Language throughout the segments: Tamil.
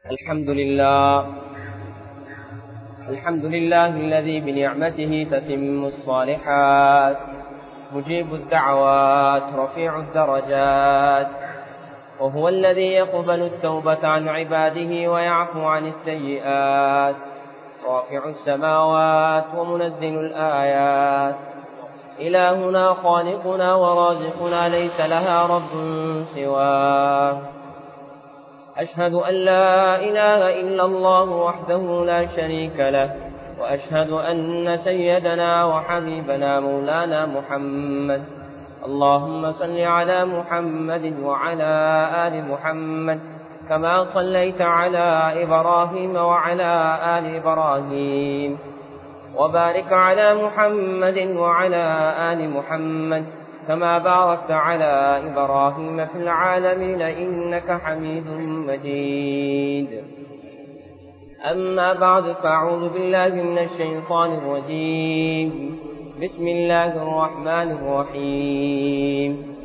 الحمد لله الحمد لله الذي بنعمته تتم الصالحات مجيب الدعوات رفيع الدرجات وهو الذي يقبل التوبة عن عباده ويعفو عن السيئات رافع السماوات ومنزل الآيات إلهنا خالقنا ورازقنا ليس لها رب سواه أشهد أن لا إله إلا الله وحده لا شريك له وأشهد أن سيدنا وحبيبنا مولانا محمد اللهم صل على محمد وعلى آل محمد كما صليت على إبراهيم وعلى آل إبراهيم وبارك على محمد وعلى آل محمد كما باركت على إبراهيم في العالمين إنك حميد مجيد أما بعد فأعوذ بالله من الشيطان الرجيم بسم الله الرحمن الرحيم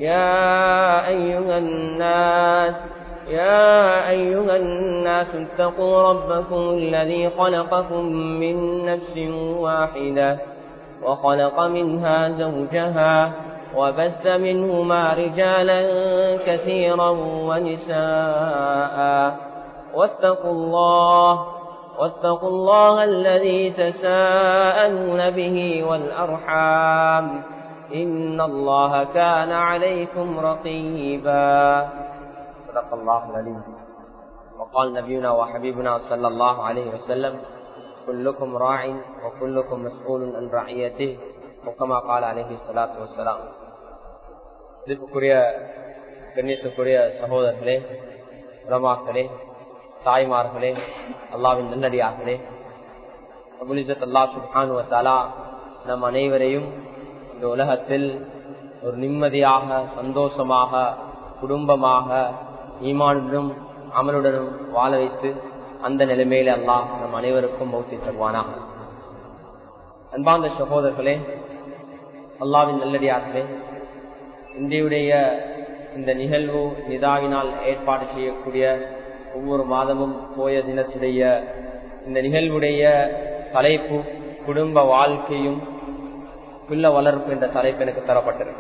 يا أيها الناس يا أيها الناس اتقوا ربكم الذي خلقكم من نفس واحدة وخلق منها زوجها وبث منهما رجالا كثيرا ونساء واتقوا الله واتقوا الله الذي تساءلون به والأرحام إن الله كان عليكم رقيبا صدق الله العليم وقال نبينا وحبيبنا صلى الله عليه وسلم كلكم راع وكلكم مسؤول عن رعيته وكما قال عليه الصلاة والسلام இதுக்குரிய கண்ணியத்துக்குரிய சகோதரர்களே உலமாக்களே தாய்மார்களே அல்லாவின் நல்லடியார்களே அபுலிசத் அல்லா சுபானுவத்தாலா நம் அனைவரையும் இந்த உலகத்தில் ஒரு நிம்மதியாக சந்தோஷமாக குடும்பமாக ஈமானுடனும் அமலுடனும் வாழ வைத்து அந்த நிலைமையில அல்லாஹ் நம் அனைவருக்கும் மௌத்தி தருவானாக அன்பார்ந்த சகோதரர்களே அல்லாவின் நல்லடியார்களே இன்றையுடைய இந்த நிகழ்வு நிதாவினால் ஏற்பாடு செய்யக்கூடிய ஒவ்வொரு மாதமும் போய தினத்துடைய இந்த நிகழ்வுடைய தலைப்பு குடும்ப வாழ்க்கையும் பிள்ள வளர்ப்பு என்ற தலைப்பு எனக்கு தரப்பட்டிருக்கு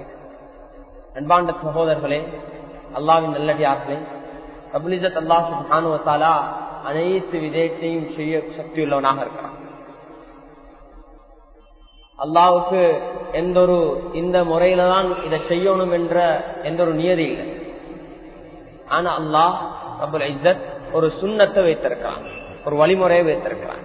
அன்பாண்ட சகோதரர்களே அல்லாவின் நல்லடியார்களே அபுலிசத் அல்லா சுபானுவத்தாலா அனைத்து விதயத்தையும் செய்ய சக்தியுள்ளவனாக இருக்கிறான் அல்லாவுக்கு எந்த ஒரு இந்த முறையில தான் இதை செய்யணும் என்ற எந்த ஒரு நியதி இல்லை ஆனா அல்லாஹ் அபுல் இஸ்ஸத் ஒரு சுண்ணத்தை வைத்திருக்கிறான் ஒரு வழிமுறையை வைத்திருக்கிறான்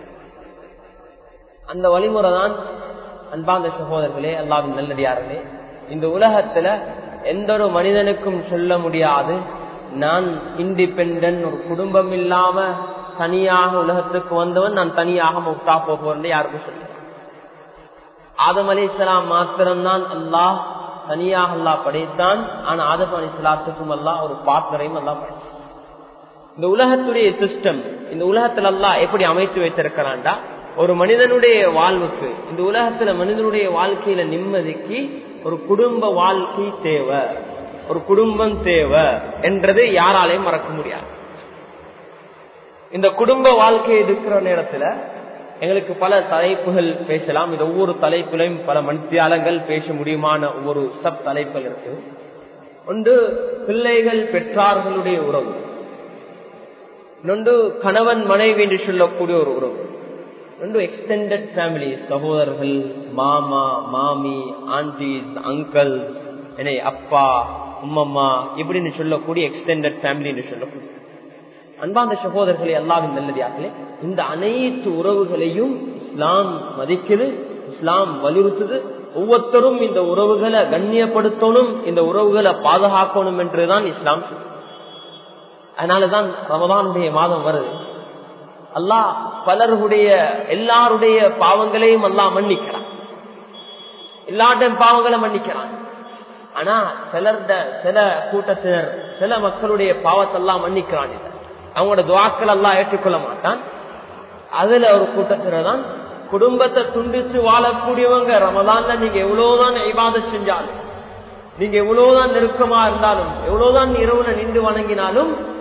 அந்த வழிமுறை தான் அன்பாந்த சகோதரர்களே அல்லாவின் நல்லடியார்களே இந்த உலகத்துல எந்த ஒரு மனிதனுக்கும் சொல்ல முடியாது நான் இண்டிபெண்ட் ஒரு குடும்பம் இல்லாம தனியாக உலகத்துக்கு வந்தவன் நான் தனியாக முக்தா போகிறேன் யாருக்கும் சொல்ல ஆதம் அலி இஸ்லாம் மாத்திரம்தான் அல்லாஹ் தனியாக அல்லா படைத்தான் ஆனா ஆதம் அலி இஸ்லாத்துக்கும் அல்லாஹ் ஒரு பார்ட்னரையும் அல்லா படைத்தான் இந்த உலகத்துடைய சிஸ்டம் இந்த உலகத்துல எல்லாம் எப்படி அமைத்து வைத்திருக்கிறான்டா ஒரு மனிதனுடைய வாழ்வுக்கு இந்த உலகத்துல மனிதனுடைய வாழ்க்கையில நிம்மதிக்கு ஒரு குடும்ப வாழ்க்கை தேவை ஒரு குடும்பம் தேவை என்றது யாராலையும் மறக்க முடியாது இந்த குடும்ப வாழ்க்கை இருக்கிற நேரத்துல எங்களுக்கு பல தலைப்புகள் பேசலாம் இது ஒவ்வொரு தலைப்பிலையும் பல மணித்தியாலங்கள் பேச முடியுமான ஒவ்வொரு சப் தலைப்புகள் இருக்கு ஒன்று பிள்ளைகள் பெற்றார்களுடைய உறவு இன்னொன்று கணவன் மனைவி என்று சொல்லக்கூடிய ஒரு உறவு ரெண்டு எக்ஸ்டெண்டட் ஃபேமிலி சகோதரர்கள் மாமா மாமி ஆண்டிஸ் அங்கிள்ஸ் என்ன அப்பா உம்மம்மா இப்படின்னு சொல்லக்கூடிய எக்ஸ்டெண்டட் ஃபேமிலி என்று சொல்லக்கூடிய அன்பாந்த சகோதரர்களை அல்லாவின் நல்லதார்களே இந்த அனைத்து உறவுகளையும் இஸ்லாம் மதிக்குது இஸ்லாம் வலியுறுத்துது ஒவ்வொருத்தரும் இந்த உறவுகளை கண்ணியப்படுத்தணும் இந்த உறவுகளை பாதுகாக்கணும் என்றுதான் இஸ்லாம் அதனாலதான் ரமதானுடைய மாதம் வருது அல்லாஹ் பலருடைய எல்லாருடைய பாவங்களையும் அல்லாஹ் மன்னிக்கிறான் எல்லாருடைய பாவங்களை மன்னிக்கிறான் ஆனா சிலர்ட சில கூட்டத்தினர் சில மக்களுடைய பாவத்தெல்லாம் மன்னிக்கிறான் அவங்களோட துவாக்கள் எல்லாம் ஏற்றுக்கொள்ள மாட்டான் அதுல ஒரு கூட்டத்தினர் தான் குடும்பத்தை துண்டிச்சு வாழக்கூடியவங்க ரமதான்ல நீங்க எவ்வளவுதான் ஐவாத செஞ்சாலும் நீங்க எவ்வளவுதான் நெருக்கமா இருந்தாலும் எவ்வளவுதான் இரவுல நின்று வணங்கினாலும்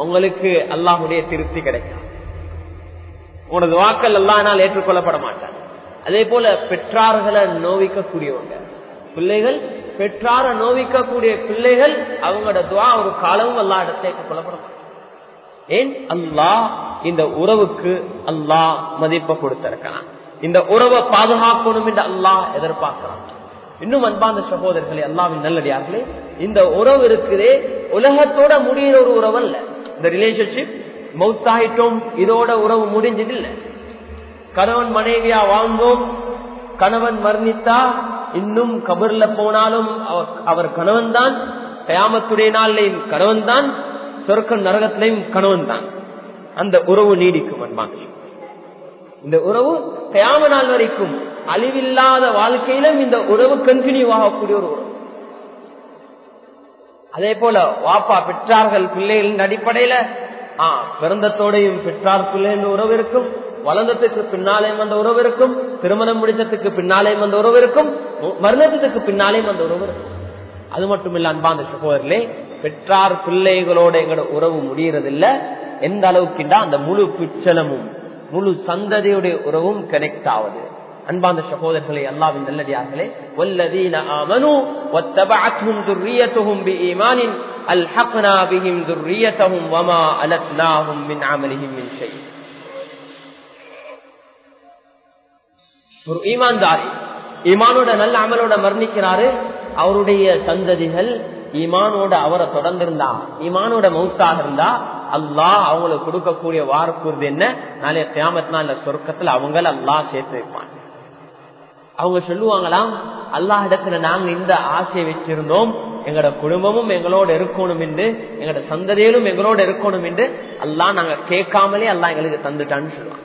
உங்களுக்கு அல்லாஹுடைய திருப்தி கிடைக்கும் உனது வாக்கள் அல்லாஹ்னால் ஏற்றுக்கொள்ளப்பட மாட்டார் அதே போல பெற்றார்களை நோவிக்கக்கூடியவங்க பிள்ளைகள் பெற்றார நோவிக்கக்கூடிய பிள்ளைகள் அவங்களோட துவா ஒரு காலமும் அல்லா இடத்துல ஏற்றுக்கொள்ளப்பட மாட்டார் ஏன் அல்லாஹ் இந்த உறவுக்கு அல்லாஹ் மதிப்பை கொடுத்திருக்கிறான் இந்த உறவை பாதுகாக்கணும் என்று அல்லாஹ் எதிர்பார்க்கிறான் இன்னும் அன்பாந்த சகோதரர்களே அல்லாவின் நல்லடியார்களே இந்த உறவு இருக்குதே உலகத்தோட முடிகிற ஒரு உறவு அல்ல இந்த ரிலேஷன்ஷிப் மௌத்தாயிட்டோம் இதோட உறவு முடிஞ்சது இல்ல கணவன் மனைவியா வாழ்ந்தோம் கணவன் மரணித்தா இன்னும் கபர்ல போனாலும் அவர் கணவன் தான் கயாமத்துடைய நாளிலையும் கணவன் தான் சொர்க்க நரகத்திலையும் கணவன் தான் அந்த உறவு நீடிக்கும் அன்பாங்க இந்த உறவு கயாம நாள் வரைக்கும் அழிவில்லாத வாழ்க்கையிலும் இந்த உறவு கண்டினியூ ஆகக்கூடிய ஒரு உறவு அதே போல வாப்பா பெற்றார்கள் பிள்ளைகளின் அடிப்படையில ஆஹ் பிறந்தத்தோடையும் பெற்றார் பிள்ளைகள் உறவு இருக்கும் வளர்ந்ததுக்கு பின்னாலேயும் அந்த உறவு இருக்கும் திருமணம் முடிச்சதுக்கு பின்னாலேயும் அந்த உறவு இருக்கும் மரணத்துக்கு பின்னாலேயும் அந்த உறவு இருக்கும் அது மட்டும் இல்ல அன்பாந்த சகோதரர்களே பெற்றார் பிள்ளைகளோட எங்களோட உறவு முடியறதில்ல எந்த அளவுக்குண்டா அந்த முழு பிச்சலமும் முழு சந்ததியுடைய உறவும் கனெக்ட் ஆகுது அன்பாந்த சகோதரர்களே அல்லாவின் நல்லடியார்களே வல்லதீன ஆமனு வத்தபஅத்ஹும் ذُرِّيَّتُهُم بِإِيمَانٍ أَلْحَقْنَا بِهِمْ ذُرِّيَّتَهُم وَمَا أَلَتْنَاهُم مِّنْ عَمَلِهِم مِّن شَيْءٍ ஒரு ஈமான்தாரி ஈமானோட நல்ல அமலோட மரணிக்கிறாரு அவருடைய சந்ததிகள் ஈமானோட அவரை தொடர்ந்திருந்தா ஈமானோட மௌத்தாக இருந்தா அல்லாஹ் அவங்களுக்கு கொடுக்கக்கூடிய வார்ப்புறது என்ன நாளைய கியாமத் நாள் சொர்க்கத்துல அவங்கள அல்லாஹ் சேர்த்து வைப்பான் அவங்க சொல்லுவாங்களாம் அல்லாஹ் இடத்துல நாங்க இந்த ஆசையை வச்சிருந்தோம் எங்களோட குடும்பமும் எங்களோட இருக்கணும் என்று எங்களோட சந்ததியிலும் எங்களோட இருக்கணும் என்று அல்லாஹ் நாங்க கேட்காமலே அல்லாஹ் எங்களுக்கு தந்துட்டான்னு சொல்லுவாங்க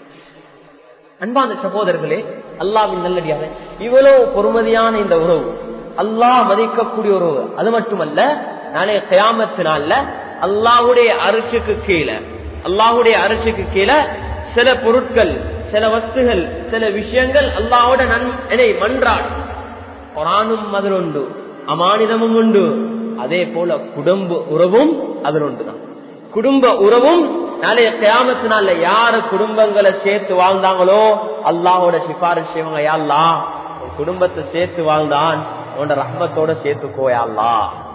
அன்பான சகோதரர்களே அல்லாவின் நல்லடியாக இவ்வளவு பொறுமதியான இந்த உறவு அல்லாஹ் மதிக்கக்கூடிய உறவு அது மட்டுமல்ல நாளைய கயாமத்தினால அல்லாஹுடைய அரசுக்கு கீழே அல்லாஹுடைய அரசுக்கு கீழே சில பொருட்கள் சில வஸ்துகள் சில விஷயங்கள் அல்லாவோட நன் என்னை மன்றாடு குரானும் அதில் உண்டு அமானிதமும் உண்டு அதே போல குடும்ப உறவும் அதில் உண்டுதான் குடும்ப உறவும் நாளைய கியாமத்தினால யாரு குடும்பங்களை சேர்த்து வாழ்ந்தாங்களோ அல்லாஹோட சிபாரிசு செய்வாங்க யாழ்லா குடும்பத்தை சேர்த்து வாழ்ந்தான் உன்னோட ரஹ்மத்தோட சேர்த்துக்கோயாள்லா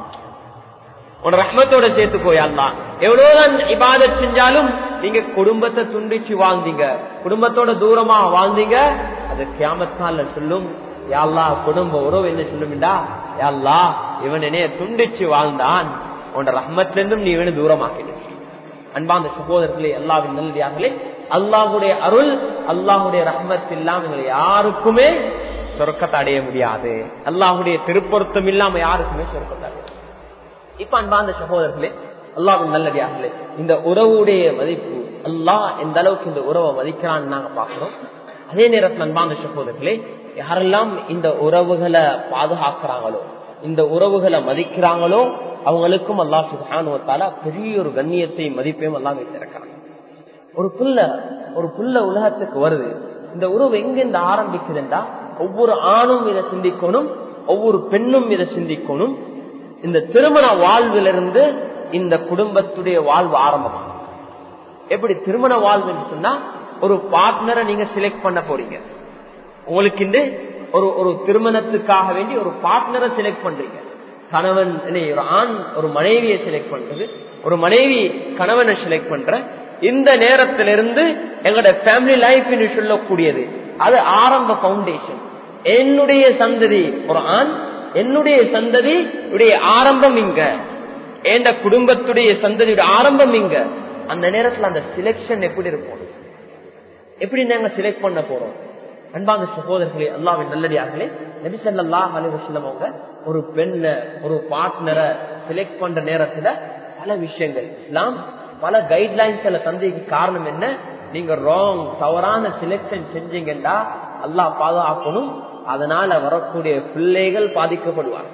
உன் ரஹ்மத்தோட சேர்த்துக்கோயாள்லா எவ்வளவுதான் இபாதத் செஞ்சாலும் நீங்க குடும்பத்தை துண்டிச்சு வாழ்ந்தீங்க குடும்பத்தோட தூரமா வாழ்ந்தீங்க அது கியாமத்தால சொல்லும் யாழ்லா குடும்ப உறவு என்ன சொல்லுமிண்டா யாழ்லா இவன் என்னைய துண்டிச்சு வாழ்ந்தான் உன்னோட ரஹ்மத்துல இருந்தும் நீ இவனு தூரமாக்கிடு அன்பாந்த சகோதரர்களே அல்லாவின் நல்லடியார்களே அல்லாஹுடைய அருள் அல்லாஹுடைய ரஹ்மத் இல்லாம எங்களை யாருக்குமே சொர்க்கத்தை அடைய முடியாது அல்லாஹுடைய திருப்பொருத்தம் இல்லாம யாருக்குமே சொர்க்கத்தை அடைய இப்ப அன்பாந்த சகோதரர்களே அல்லாவின் நல்லடியார்களே இந்த உறவுடைய மதிப்பு அல்லாஹ் எந்த அளவுக்கு இந்த உறவை மதிக்கிறான்னு நாங்க பாக்குறோம் அதே நேரத்தில் அன்பாந்த சகோதரர்களே யாரெல்லாம் இந்த உறவுகளை பாதுகாக்கிறாங்களோ இந்த உறவுகளை மதிக்கிறாங்களோ அவங்களுக்கும் அல்லா சுகானுவத்தால பெரிய ஒரு கண்ணியத்தையும் மதிப்பையும் எல்லாம் வைத்திருக்கிறாங்க ஒரு புல்ல ஒரு புல்ல உலகத்துக்கு வருது இந்த உறவு எங்கிருந்து ஆரம்பிக்குதுண்டா ஒவ்வொரு ஆணும் இதை சிந்திக்கணும் ஒவ்வொரு பெண்ணும் இதை சிந்திக்கணும் இந்த திருமண வாழ்விலிருந்து இந்த குடும்பத்துடைய வாழ்வு ஆரம்பமாகும் எப்படி திருமண வாழ்வு என்று சொன்னா ஒரு பார்ட்னரை நீங்க செலக்ட் பண்ண போறீங்க உங்களுக்கு இந்த ஒரு ஒரு திருமணத்துக்காக வேண்டி ஒரு பார்ட்னரை செலக்ட் பண்றீங்க கணவன் ஒரு ஆண் ஒரு மனைவியை செலக்ட் பண்றது ஒரு மனைவி கணவனை செலக்ட் பண்ற இந்த நேரத்திலிருந்து எங்களோட ஃபேமிலி லைஃப் சொல்லக்கூடியது அது ஆரம்ப பவுண்டேஷன் என்னுடைய சந்ததி ஒரு ஆண் என்னுடைய சந்ததி உடைய ஆரம்பம் இங்க எந்த குடும்பத்துடைய சந்ததியுடைய ஆரம்பம் இங்க அந்த நேரத்துல அந்த சிலெக்ஷன் எப்படி இருக்கும் எப்படி நாங்க செலக்ட் பண்ண போறோம் அன்பான சகோதரர்களே அல்லாவின் நல்லடியார்களே நபிசல்லா அலிவசல்லம் அவங்க ஒரு பெண்ண ஒரு பார்ட்னரை செலக்ட் பண்ற நேரத்துல பல விஷயங்கள் இஸ்லாம் பல கைட்லைன்ஸ்ல தந்தைக்கு காரணம் என்ன நீங்க ராங் தவறான செலக்ஷன் செஞ்சீங்கன்னா அல்லாஹ் பாதுகாக்கணும் அதனால வரக்கூடிய பிள்ளைகள் பாதிக்கப்படுவாங்க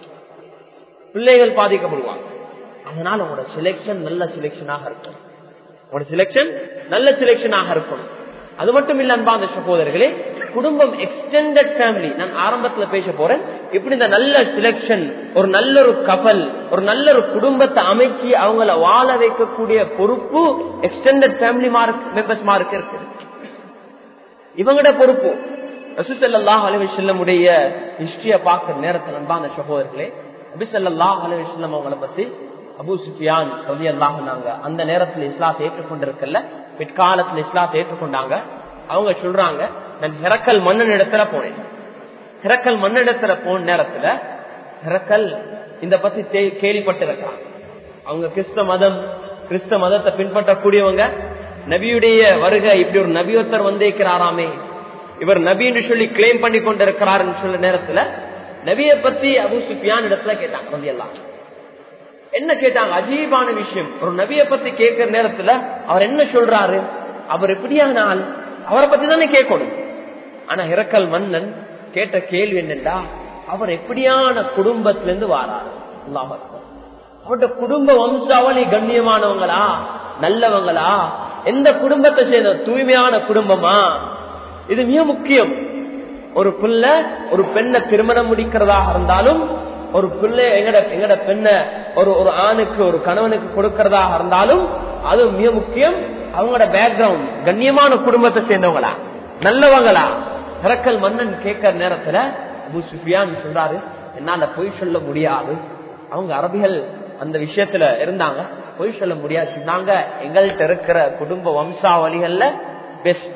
பிள்ளைகள் பாதிக்கப்படுவாங்க அதனால உங்களோட செலெக்ஷன் நல்ல செலெக்ஷனாக இருக்கும் உங்களோட செலெக்ஷன் நல்ல செலெக்ஷனாக இருக்கணும் அது மட்டும் இல்ல அன்பா அந்த சகோதரர்களே குடும்பம் எக்ஸ்டெண்டட் ஃபேமிலி நான் ஆரம்பத்துல பேச போறேன் இப்படி இந்த நல்ல சிலெக்ஷன் ஒரு நல்ல ஒரு கப்பல் ஒரு நல்ல ஒரு குடும்பத்தை அமைச்சு அவங்கள வாழ வைக்கக்கூடிய பொறுப்பு extended family mark members mark இருக்கு இவங்களோட பொறுப்பு ரசூசல்லாஹ் அலுவலமுடைய ஹிஸ்டரிய பார்க்கிற நேரத்தில் அன்பான சகோதரர்களே அபிசல்லாஹ் அலுவலம் அவங்கள பத்தி அபு சுஃபியான் ரவி அல்லாஹாங்க அந்த நேரத்தில் இஸ்லாத்தை ஏற்றுக்கொண்டிருக்கல பிற்காலத்தில் இஸ்லாத்தை ஏற்றுக்கொண்டாங்க அவங்க சொல்றாங்க நான் ஹெரக்கல் மன்னன் இடத்துல போனேன் ஹெரக்கல் மன்னன் இடத்துல போன நேரத்துல ஹெரக்கல் இந்த பத்தி கேள்விப்பட்டிருக்காங்க அவங்க கிறிஸ்த மதம் கிறிஸ்த மதத்தை பின்பற்றக்கூடியவங்க நபியுடைய வருகை இப்படி ஒரு நபியொத்தர் வந்திருக்கிறாராமே இவர் நபி என்று சொல்லி கிளைம் பண்ணி கொண்டிருக்கிறார் சொல்ல நேரத்துல நபியை பத்தி அபு சுஃபியான் இடத்துல கேட்டாங்க நபி எல்லாம் என்ன கேட்டாங்க அஜீபான விஷயம் ஒரு நபியை பத்தி கேட்கிற நேரத்துல அவர் என்ன சொல்றாரு அவர் எப்படியானால் அவரை பத்தி தானே கேட்கணும் ஆனா இரக்கல் மன்னன் கேட்ட கேள்வி என்னண்டா அவர் எப்படியான குடும்பத்திலிருந்து வாராரு அவருடைய குடும்ப வம்சாவளி கண்ணியமானவங்களா நல்லவங்களா எந்த குடும்பத்தை சேர்ந்த தூய்மையான குடும்பமா இது மிக முக்கியம் ஒரு பிள்ளை ஒரு பெண்ணை திருமணம் முடிக்கிறதாக இருந்தாலும் ஒரு பிள்ளை எங்கட எங்கட பெண்ணை ஒரு ஒரு ஆணுக்கு ஒரு கணவனுக்கு கொடுக்கறதாக இருந்தாலும் அது மிக முக்கியம் அவங்களோட பேக்ரவுண்ட் கண்ணியமான குடும்பத்தை சேர்ந்தவங்களா நல்லவங்களா இறக்கல் மன்னன் கேட்கிற நேரத்துல அபு சுஃபியான் சொல்றாரு என்னால பொய் சொல்ல முடியாது அவங்க அரபிகள் அந்த விஷயத்துல இருந்தாங்க பொய் சொல்ல முடியாது சொன்னாங்க எங்கள்கிட்ட இருக்கிற குடும்ப வம்சாவளிகள்ல பெஸ்ட்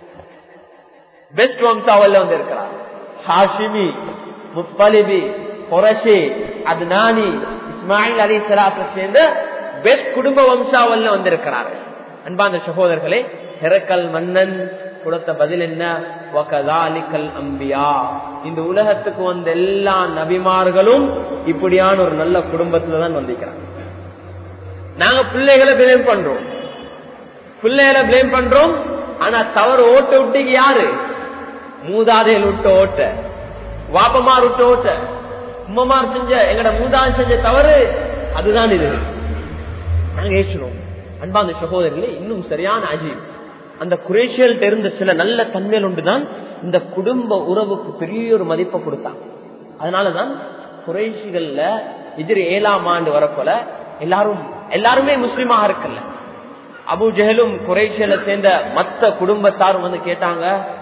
பெஸ்ட் வம்சாவல்ல வந்து இருக்கிறார் ஹாஷிமி முத்தலிபி பொரஷி அத்னானி இஸ்மாயில் அலி சலாத்தை சேர்ந்த பெஸ்ட் குடும்ப வம்சாவல்ல வந்திருக்கிறார் அன்பாந்த சகோதரர்களே ஹெரக்கல் மன்னன் கொடுத்த பதில் என்ன வகதாலிக்கல் அம்பியா இந்த உலகத்துக்கு வந்த எல்லா நபிமார்களும் இப்படியான ஒரு நல்ல குடும்பத்துல தான் வந்திருக்கிறாங்க நாங்க பிள்ளைகளை பிளேம் பண்றோம் பிள்ளைகளை பிளேம் பண்றோம் ஆனா தவறு ஓட்ட விட்டீங்க யாரு மூதாதையில் விட்ட ஓட்ட வாப்பமார் விட்ட ஓட்ட உம்மமார் செஞ்ச எங்கட மூதாதை செஞ்ச தவறு அதுதான் இது நாங்க ஏற்றுறோம் அன்பாந்த சகோதரர்களே இன்னும் சரியான அஜீப் அந்த குரேஷியல்ட்ட இருந்த சில நல்ல தன்மையில் ஒன்றுதான் இந்த குடும்ப உறவுக்கு பெரிய ஒரு மதிப்பை கொடுத்தாங்க அதனாலதான் குறைஷிகள்ல எதிரி ஏழாம் ஆண்டு வரப்போல எல்லாரும் எல்லாருமே முஸ்லீமாக இருக்கல அபு ஜெஹலும் குறைஷியல சேர்ந்த மத்த குடும்பத்தாரும் வந்து கேட்டாங்க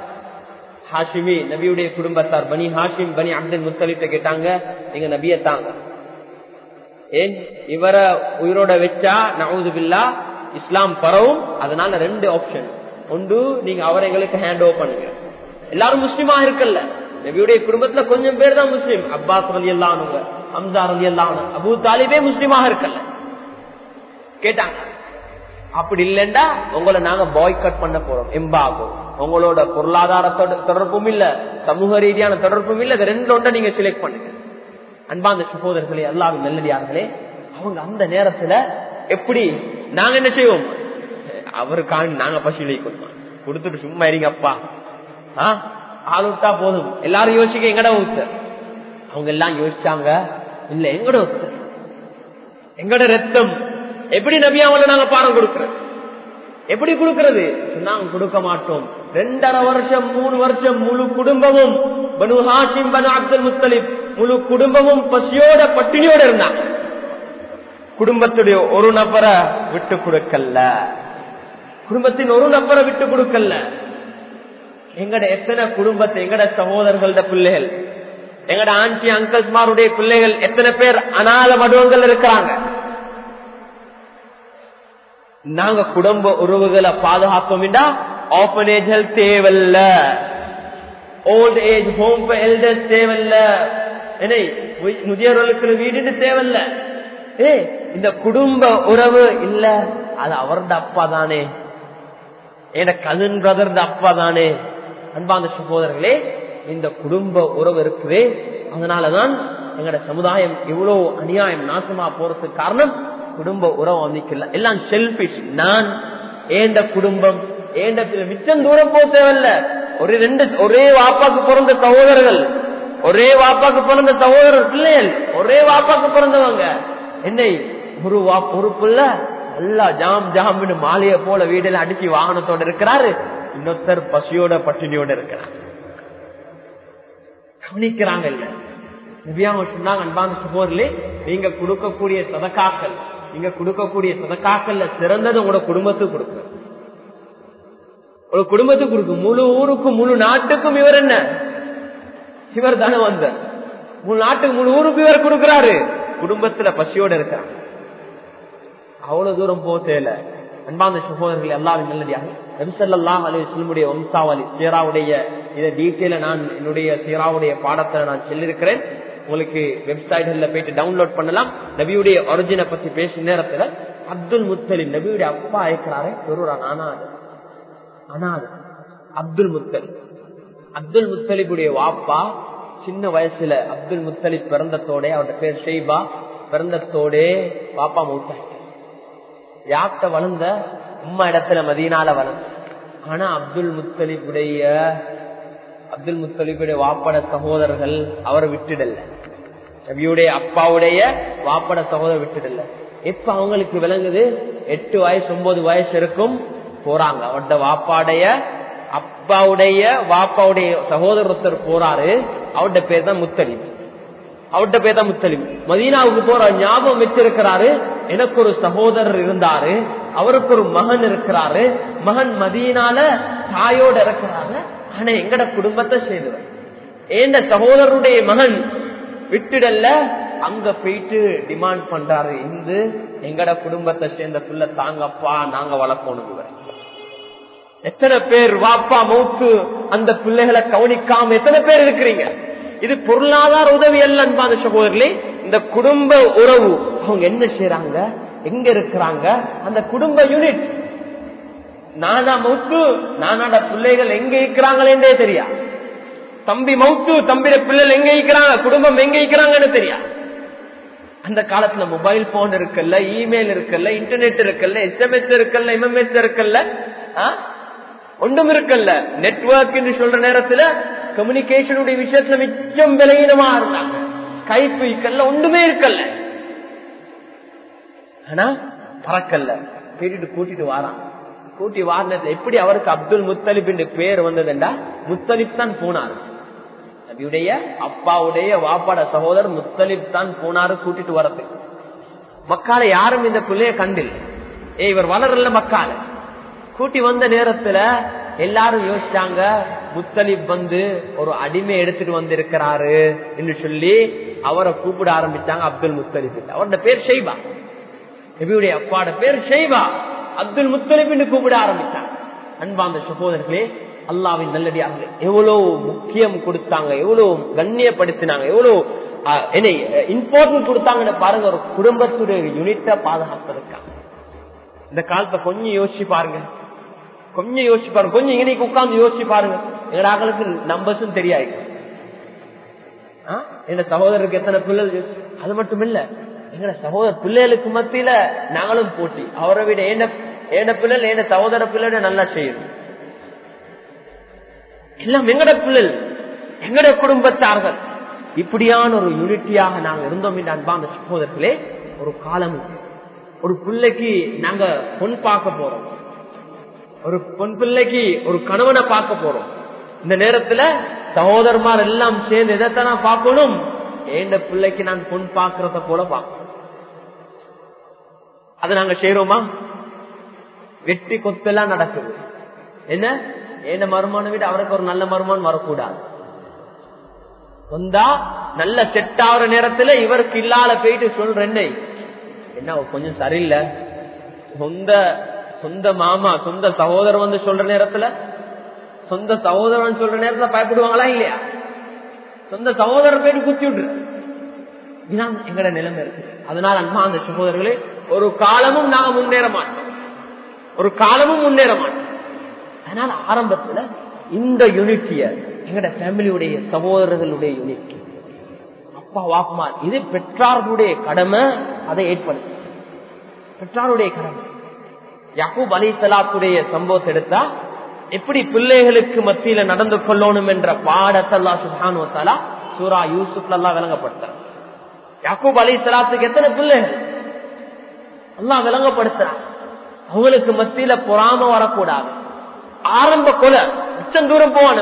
ஹாஷிமி நபியுடைய குடும்பத்தார் பனி ஹாஷிம் பனி அப்துல் முத்தலிட்ட கேட்டாங்க நீங்க நபியத்தாங்க ஏன் இவரை உயிரோட வச்சா நவுது பில்லா இஸ்லாம் பரவும் அதனால ரெண்டு ஆப்ஷன் ஒன்று நீங்க அவரை எங்களுக்கு ஹேண்ட் ஓவர் பண்ணுங்க எல்லாரும் முஸ்லீமா இருக்கல்ல நபியுடைய குடும்பத்துல கொஞ்சம் பேர் தான் முஸ்லீம் அப்பாஸ் அலி அல்லானுங்க ஹம்சார் அலி அல்லானு அபு தாலிபே முஸ்லீமாக இருக்கல்ல கேட்டாங்க அப்படி இல்லைண்டா உங்களை நாங்க பாய் கட் பண்ண போறோம் எம்பாகும் உங்களோட பொருளாதார தொடர்பும் இல்ல சமூக ரீதியான தொடர்பும் இல்ல இது ரெண்டு ஒன்றை நீங்க செலக்ட் பண்ணுங்க அன்பாந்த சகோதரர்களே அல்லாவின் நல்லடியார்களே அவங்க அந்த நேரத்துல எப்படி நாங்க என்ன செய்வோம் அவருக்காக நாங்க பசிலை கொடுத்தோம் கொடுத்துட்டு சும்மா இருங்க அப்பா ஆள் விட்டா போதும் எல்லாரும் யோசிக்க எங்கட ஊத்து அவங்க எல்லாம் யோசிச்சாங்க இல்ல எங்கட ஊத்து எங்கட ரத்தம் எப்படி நபியாவில் நாங்க பாடம் கொடுக்கறது எப்படி கொடுக்கறது நாங்க கொடுக்க மாட்டோம் ரெண்டரை வருஷம் மூணு வருஷம் முழு குடும்பமும் பனு ஹாஷிம் பனு அப்துல் முத்தலிப் முழு குடும்பமும் பசியோட பட்டினியோட இருந்தாங்க குடும்பத்துடைய ஒரு நபரை விட்டு கொடுக்கல குடும்பத்தின் ஒரு நபரை விட்டு கொடுக்கல எங்கட எத்தனை குடும்பத்தை எங்கட சகோதரர்களோட பிள்ளைகள் எங்கட ஆன்டி அங்கிள்ஸ்மாருடைய பிள்ளைகள் எத்தனை பேர் அனாத மடுவங்கள் இருக்கிறாங்க நாங்க குடும்ப உறவுகளை பாதுகாப்போம்டா ஆபனேஜ்கள் தேவையில்ல ஓல்ட் ஏஜ் ஹோம் எல்டர்ஸ் தேவையில்ல என்ன முதியோர்களுக்கு வீடு தேவையில்ல ஏ இந்த குடும்ப உறவு இல்ல அது அவரது அப்பா தானே என் கசின் பிரதர் அப்பா தானே அன்பாந்த சகோதரர்களே இந்த குடும்ப உறவு இருக்குதே அதனாலதான் எங்கட சமுதாயம் இவ்வளவு அநியாயம் நாசமா போறதுக்கு காரணம் குடும்ப உறவு அமைக்கல எல்லாம் செல்பிஷ் நான் ஏண்ட குடும்பம் ஏண்ட மிச்சம் தூரம் போக தேவையில்ல ஒரு ரெண்டு ஒரே வாப்பாக்கு பிறந்த சகோதரர்கள் ஒரே வாப்பாக்கு பிறந்த சகோதரர் பிள்ளைகள் ஒரே வாப்பாக்கு பிறந்தவங்க என்னை ஒரு வா ஒரு புள்ள நல்லா ஜாம் ஜாம்னு மாலைய போல வீடுல அடிச்சு வாகனத்தோட இருக்கிறாரு இன்னொருத்தர் பசியோட பட்டினியோட இருக்கிறார் கவனிக்கிறாங்க இல்ல நபியாங்க சொன்னாங்க அன்பான சகோதரர்களே நீங்க கொடுக்கக்கூடிய சதக்காக்கள் நீங்க கொடுக்கக்கூடிய சதக்காக்கள்ல சிறந்தது உங்களோட குடும்பத்துக்கு கொடுக்கணும் ஒரு குடும்பத்துக்கு கொடுக்கும் முழு ஊருக்கும் முழு நாட்டுக்கும் இவர் என்ன இவர் தானே வந்த முழு நாட்டுக்கு முழு ஊருக்கு இவர் கொடுக்கிறாரு குடும்பத்துல பசியோட இருக்கிறாங்க அவ்வளவு தூரம் போக தேவையில்ல அன்பாந்த சகோதரர்கள் எல்லாரும் நல்லடியாக நபிசல்லாம் அலி சொல்லுடைய வம்சாவளி சீராவுடைய இதை டீட்டெயில நான் என்னுடைய சீராவுடைய பாடத்துல நான் சொல்லியிருக்கிறேன் உங்களுக்கு வெப்சைட்ல போயிட்டு டவுன்லோட் பண்ணலாம் நபியுடைய ஒரிஜினை பத்தி பேசும் நேரத்துல அப்துல் முத்தலிம் நபியுடைய அப்பா அழைக்கிறாரு ஒரு அனாது அனாது அப்துல் முத்தலிப் அப்துல் முத்தலிபுடைய வாப்பா சின்ன வயசுல அப்துல் முத்தலிப் பிறந்தத்தோட அவருடைய பேர் ஷெய்பா பிறந்தத்தோட வாப்பா மூட்டாய் யாப்ட வளர்ந்த உம்மா இடத்துல மதீனால வளர்ந்த ஆனா அப்துல் முத்தலிபுடைய அப்துல் முத்தலிபுடைய வாப்பட சகோதரர்கள் அவரை விட்டுடல நபியுடைய அப்பாவுடைய வாப்பட சகோதரர் விட்டுடல எப்ப அவங்களுக்கு விளங்குது எட்டு வயசு ஒன்பது வயசு இருக்கும் போறாங்க அவருடைய வாப்பாடைய அப்பாவுடைய வாப்பாவுடைய சகோதரர் ஒருத்தர் போறாரு அவருடைய பேர் தான் முத்தலிம் அவர்கிட்ட பேர் தான் முத்தலிம் மதீனாவுக்கு போற ஞாபகம் வச்சிருக்கிறாரு எனக்கு ஒரு சகோதரர் இருந்தாரு அவருக்கு ஒரு மகன் இருக்கிறாரு மகன் மதீனால தாயோட இருக்கிறாரு ஆனா எங்கட குடும்பத்தை சேர்ந்தவர் ஏந்த சகோதரருடைய மகன் விட்டுடல்ல அங்க போயிட்டு டிமாண்ட் பண்றாரு இந்து எங்கட குடும்பத்தை சேர்ந்த பிள்ளை தாங்கப்பா நாங்க வளர்க்கணும் இவர் எத்தனை பேர் வாப்பா மௌத்து அந்த பிள்ளைகளை கவனிக்காம எத்தனை பேர் இருக்கிறீங்க இது பொருளாதார உதவி அல்ல அன்பான சகோதரர்களே இந்த குடும்ப உறவு அவங்க என்ன செய்யறாங்க எங்க இருக்கிறாங்க அந்த குடும்ப யூனிட் நானா மௌத்து நானாட பிள்ளைகள் எங்க இருக்கிறாங்களே தெரியா தம்பி மௌத்து தம்பிட பிள்ளைகள் எங்க இருக்கிறாங்க குடும்பம் எங்க இருக்கிறாங்கன்னு தெரியா அந்த காலத்துல மொபைல் போன் இருக்குல்ல இமெயில் இருக்குல்ல இன்டர்நெட் இருக்குல்ல எஸ்எம்எஸ் இருக்குல்ல எம்எம்எஸ் இருக்குல்ல ஒன்றும் இருக்கல்ல நெட்ஒர்க் என்று சொல்ற நேரத்துல கம்யூனிகேஷனுடைய விஷயத்துல மிச்சம் விலையினமா இருந்தாங்க ஸ்கைப் இருக்கல்ல ஒன்றுமே இருக்கல்ல ஆனா பறக்கல்ல கேட்டுட்டு கூட்டிட்டு வாரான் கூட்டி வாரினத்துல எப்படி அவருக்கு அப்துல் முத்தலிப் என்று பேர் வந்ததுண்டா முத்தலிப் தான் போனார் நபியுடைய அப்பாவுடைய வாப்பாட சகோதரர் முத்தலிப் தான் போனாரு கூட்டிட்டு வரது மக்கால யாரும் இந்த பிள்ளைய கண்டில் ஏ இவர் வளரல மக்கால கூட்டி வந்த நேரத்துல எல்லாரும் யோசிச்சாங்க முத்தலிப் வந்து ஒரு அடிமை எடுத்துட்டு வந்திருக்கிறாரு என்று சொல்லி அவரை கூப்பிட ஆரம்பிச்சாங்க அப்துல் முத்தலிப் அவரோட பேர் ஷெய்பா நபியுடைய அப்பாட பேர் ஷெய்பா அப்துல் முத்தலிப் என்று கூப்பிட ஆரம்பிச்சாங்க அன்பாந்த சகோதரர்களே அல்லாவின் நல்லடியாக எவ்வளவு முக்கியம் கொடுத்தாங்க எவ்வளவு கண்ணியப்படுத்தினாங்க எவ்வளவு என்ன இம்பார்ட்டன்ட் கொடுத்தாங்கன்னு பாருங்க ஒரு குடும்பத்துடைய யூனிட்டை பாதுகாப்பதற்காக இந்த காலத்தை கொஞ்சம் யோசிச்சு பாருங்க கொஞ்சம் யோசிச்சு பாருங்க கொஞ்சம் இன்னைக்கு உட்கார்ந்து யோசிச்சு பாருங்க எங்க ஆக்களுக்கு நம்பர்ஸும் தெரியாது எங்க சகோதரருக்கு எத்தனை பிள்ளைகள் அது மட்டும் இல்ல எங்க சகோதர பிள்ளைகளுக்கு மத்தியில நாங்களும் போட்டி அவரை விட என்ன ஏன பிள்ளை ஏன சகோதர பிள்ளை நல்லா செய்யணும் எல்லாம் எங்கட பிள்ளை எங்கட குடும்பத்தார்கள் இப்படியான ஒரு யூனிட்டியாக நாங்க இருந்தோம் என்று அன்பான சகோதரர்களே ஒரு காலம் ஒரு பிள்ளைக்கு நாங்க பொன் பார்க்க போறோம் ஒரு பொன் பிள்ளைக்கு ஒரு கணவனை பார்க்க போறோம் இந்த நேரத்துல சகோதரமார் எல்லாம் சேர்ந்து எதைத்தான் நான் பார்க்கணும் ஏண்ட பிள்ளைக்கு நான் பொன் பார்க்கறத போல பார்க்கணும் அதை நாங்க செய்யறோமா வெட்டி கொத்தெல்லாம் நடக்குது என்ன ஏண்ட மருமான விட அவருக்கு ஒரு நல்ல மருமான் வரக்கூடாது வந்தா நல்ல செட் ஆகுற நேரத்துல இவருக்கு இல்லாத போயிட்டு சொல்றேன் என்ன கொஞ்சம் சரியில்லை சொந்த சொந்த மாமா சொந்த சகோதரன் வந்து சொல்ற நேரத்துல சொந்த சகோதரன் சொல்ற நேரத்துல பயப்படுவாங்களா இல்லையா சொந்த சகோதரர் போயிட்டு குத்தி விட்டுரு இதுதான் எங்கட நிலைமை இருக்கு அதனால அன்மா அந்த சகோதரர்களே ஒரு காலமும் நாங்க முன்னேற மாட்டோம் ஒரு காலமும் முன்னேற மாட்டோம் அதனால ஆரம்பத்துல இந்த யூனிட்டிய எங்கட ஃபேமிலியுடைய சகோதரர்களுடைய யூனிட்டி அப்பா வாக்குமா இது பெற்றார்களுடைய கடமை அதை ஏற்படுத்த பெற்றாருடைய கடமை யாக்கூப் அலி சலாத்துடைய சம்பவத்தை எடுத்தா எப்படி பிள்ளைகளுக்கு மத்தியில நடந்து கொள்ளணும் என்ற பாடத்தல்லா சுஹானுவத்தாலா சூரா யூசுப்ல எல்லாம் விளங்கப்படுத்துறான் யாக்கூப் அலி சலாத்துக்கு எத்தனை பிள்ளைகள் எல்லாம் விளங்கப்படுத்துறான் அவங்களுக்கு மத்தியில பொறாம வரக்கூடாது ஆரம்ப கொலை மிச்சம் தூரம் போகணும்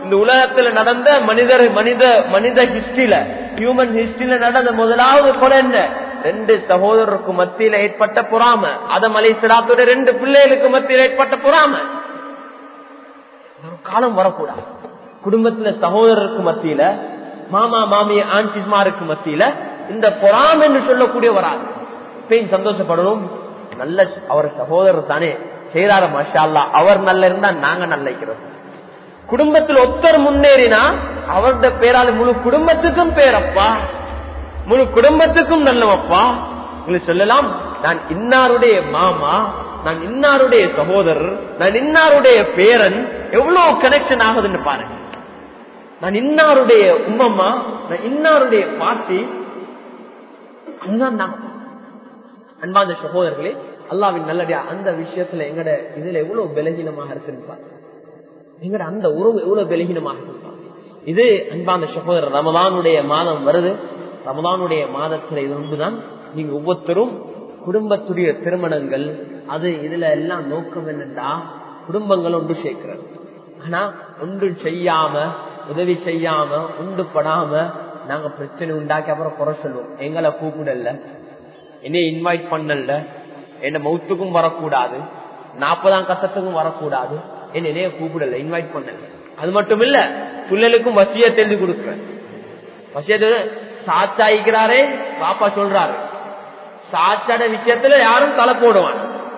இந்த உலகத்துல நடந்த மனிதர் மனித மனித ஹிஸ்டரியில ஹியூமன் ஹிஸ்டரியில நடந்த முதலாவது கொலை என்ன ரெண்டு சகோதரருக்கு மத்தியில ஏற்பட்ட பொறாம அதம் அலை சிலாத்துடைய ரெண்டு பிள்ளைகளுக்கு மத்தியில் ஏற்பட்ட பொறாம ஒரு காலம் வரக்கூடாது குடும்பத்துல சகோதரருக்கு மத்தியில மாமா மாமி ஆண்டிஸ்மாருக்கு மத்தியில இந்த பொறாம என்று சொல்லக்கூடிய வராது பெண் சந்தோஷப்படணும் நல்ல அவர் சகோதரர் தானே செய்யறாரு மாஷா அல்லா அவர் நல்ல இருந்தா நாங்க நல்ல இருக்கிறோம் குடும்பத்தில் ஒத்தர் முன்னேறினா அவருடைய பேரால முழு குடும்பத்துக்கும் பேரப்பா முழு குடும்பத்துக்கும் நல்லவப்பா உங்களுக்கு சொல்லலாம் நான் இன்னாருடைய மாமா நான் இன்னாருடைய சகோதரர் நான் இன்னாருடைய பேரன் எவ்வளவு கனெக்ஷன் ஆகுதுன்னு பாருங்க நான் இன்னாருடைய உம்மம்மா நான் இன்னாருடைய பாட்டி அதுதான் நான் அன்பாந்த சகோதரர்களே அல்லாவின் நல்லடியா அந்த விஷயத்துல எங்கட இதுல எவ்வளவு பலகீனமாக இருக்குன்னு பாருங்க எங்கட அந்த உறவு எவ்வளவு பலகீனமாக இருக்கு இது அன்பாந்த சகோதரர் ரமதானுடைய மாதம் வருது ரமதானுடைய மாதத்துல இது ஒன்றுதான் நீங்க ஒவ்வொருத்தரும் குடும்பத்துடைய திருமணங்கள் அது இதுல எல்லாம் நோக்கம் என்னன்னா குடும்பங்கள் ஒன்று சேர்க்கிறது ஆனா ஒன்று செய்யாம உதவி செய்யாம உண்டு படாம நாங்க பிரச்சனை உண்டாக்கி அப்புறம் குறை சொல்லுவோம் எங்களை கூப்பிடல என்னைய இன்வைட் பண்ணல என்ன மௌத்துக்கும் வரக்கூடாது நாற்பதாம் கசத்துக்கும் வரக்கூடாது என்ன என்னைய கூப்பிடல இன்வைட் பண்ணல அது மட்டும் இல்ல பிள்ளைகளுக்கும் வசிய தெரிஞ்சு கொடுக்குறேன் வசியத்தை சாச்சாயிக்கிறாரே பாப்பா சொல்றாரு சாச்சாட விஷயத்துல யாரும் தலை போடுவான்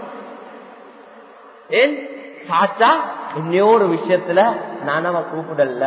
ஏன் சாச்சா இன்னொரு விஷயத்துல நானவ கூப்பிடல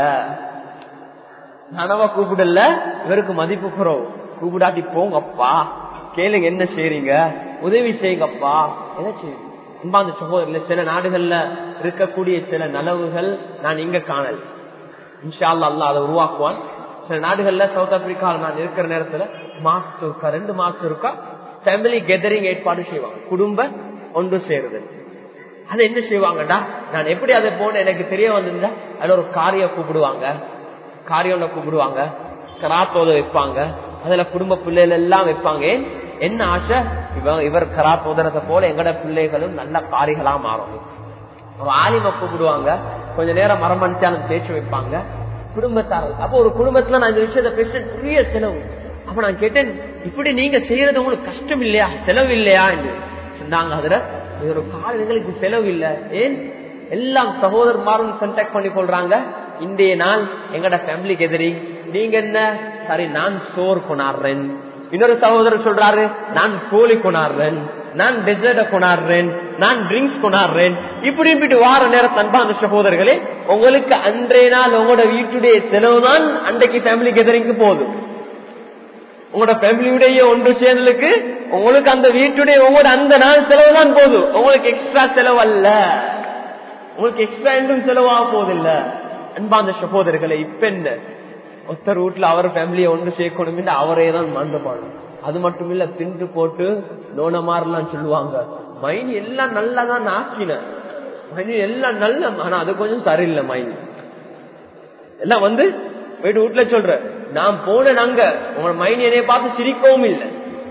நானவ கூப்பிடல இவருக்கு மதிப்பு குறவு கூப்பிடாட்டி போங்கப்பா கேளுங்க என்ன செய்றீங்க உதவி செய்யுங்கப்பா என்ன செய்யுங்க அன்பாந்த சகோதரில் சில நாடுகள்ல இருக்கக்கூடிய சில நலவுகள் நான் இங்க காணல் இன்ஷா அல்லா அதை உருவாக்குவான் சில நாடுகள்ல சவுத் ஆப்பிரிக்காவில் நான் இருக்கிற நேரத்துல மாசம் இருக்கா ரெண்டு மாசம் இருக்கா ஃபேமிலி கெதரிங் ஏற்பாடு செய்வாங்க குடும்ப ஒன்று சேருது அது என்ன செய்வாங்கடா நான் எப்படி அதை போன எனக்கு தெரிய வந்திருந்தா அதுல ஒரு காரிய கூப்பிடுவாங்க காரியம் கூப்பிடுவாங்க கராத்தோத வைப்பாங்க அதுல குடும்ப பிள்ளைகள் எல்லாம் வைப்பாங்க என்ன ஆசை இவ இவர் கராத்தோதனத்தை போல எங்கட பிள்ளைகளும் நல்ல காரிகளா மாறும் ஒரு ஆலிம கூப்பிடுவாங்க கொஞ்ச நேரம் மரமணிச்சாலும் பேச்சு வைப்பாங்க குடும்பத்தார்கள் அப்போ ஒரு குடும்பத்துல நான் இந்த விஷயத்த பேசுறேன் பெரிய செலவு அப்ப நான் கேட்டேன் இப்படி நீங்க செய்யறது உங்களுக்கு கஷ்டம் இல்லையா செலவு இல்லையா என்று சொன்னாங்க அதுல இது ஒரு கால எங்களுக்கு செலவு இல்ல ஏன் எல்லாம் சகோதரமாரும் கான்டாக்ட் பண்ணி கொள்றாங்க இன்றைய நாள் எங்கட ஃபேமிலிக்கு எதிரி நீங்க என்ன சரி நான் சோர் கொண்டாடுறேன் இன்னொரு சகோதரர் சொல்றாரு நான் கோழி கொண்டாடுறேன் நான் டெசர்ட கொண்டாடுறேன் நான் ட்ரிங்க்ஸ் கொண்டாடுறேன் இப்படி இப்படி வார நேரம் அன்பான சகோதரர்களே உங்களுக்கு அன்றைய நாள் உங்களோட வீட்டுடைய செலவு தான் அன்றைக்கு ஃபேமிலி கெதரிங்க்கு போதும் உங்களோட ஃபேமிலியுடைய ஒன்று சேர்ந்தலுக்கு உங்களுக்கு அந்த வீட்டுடைய உங்களோட அந்த நாள் செலவு தான் போதும் உங்களுக்கு எக்ஸ்ட்ரா செலவு அல்ல உங்களுக்கு எக்ஸ்ட்ரா என்றும் செலவாக போதில்ல அன்பாந்த சகோதரர்களை இப்ப என்ன ஒருத்தர் வீட்டுல அவர் ஃபேமிலியை ஒன்று சேர்க்கணும் அவரே தான் மண்டபாடும் அது மட்டும் இல்ல திண்டு போட்டு நோன மாதிரிலாம் சொல்லுவாங்க மைனி எல்லாம் நல்லா தான் ஆக்கின மைனி எல்லாம் நல்ல ஆனா அது கொஞ்சம் சரியில்லை மைனி எல்லாம் வந்து போயிட்டு வீட்டுல சொல்ற நான் போனேன் அங்க உங்களோட மைனி என்னைய பார்த்து சிரிக்கவும் இல்லை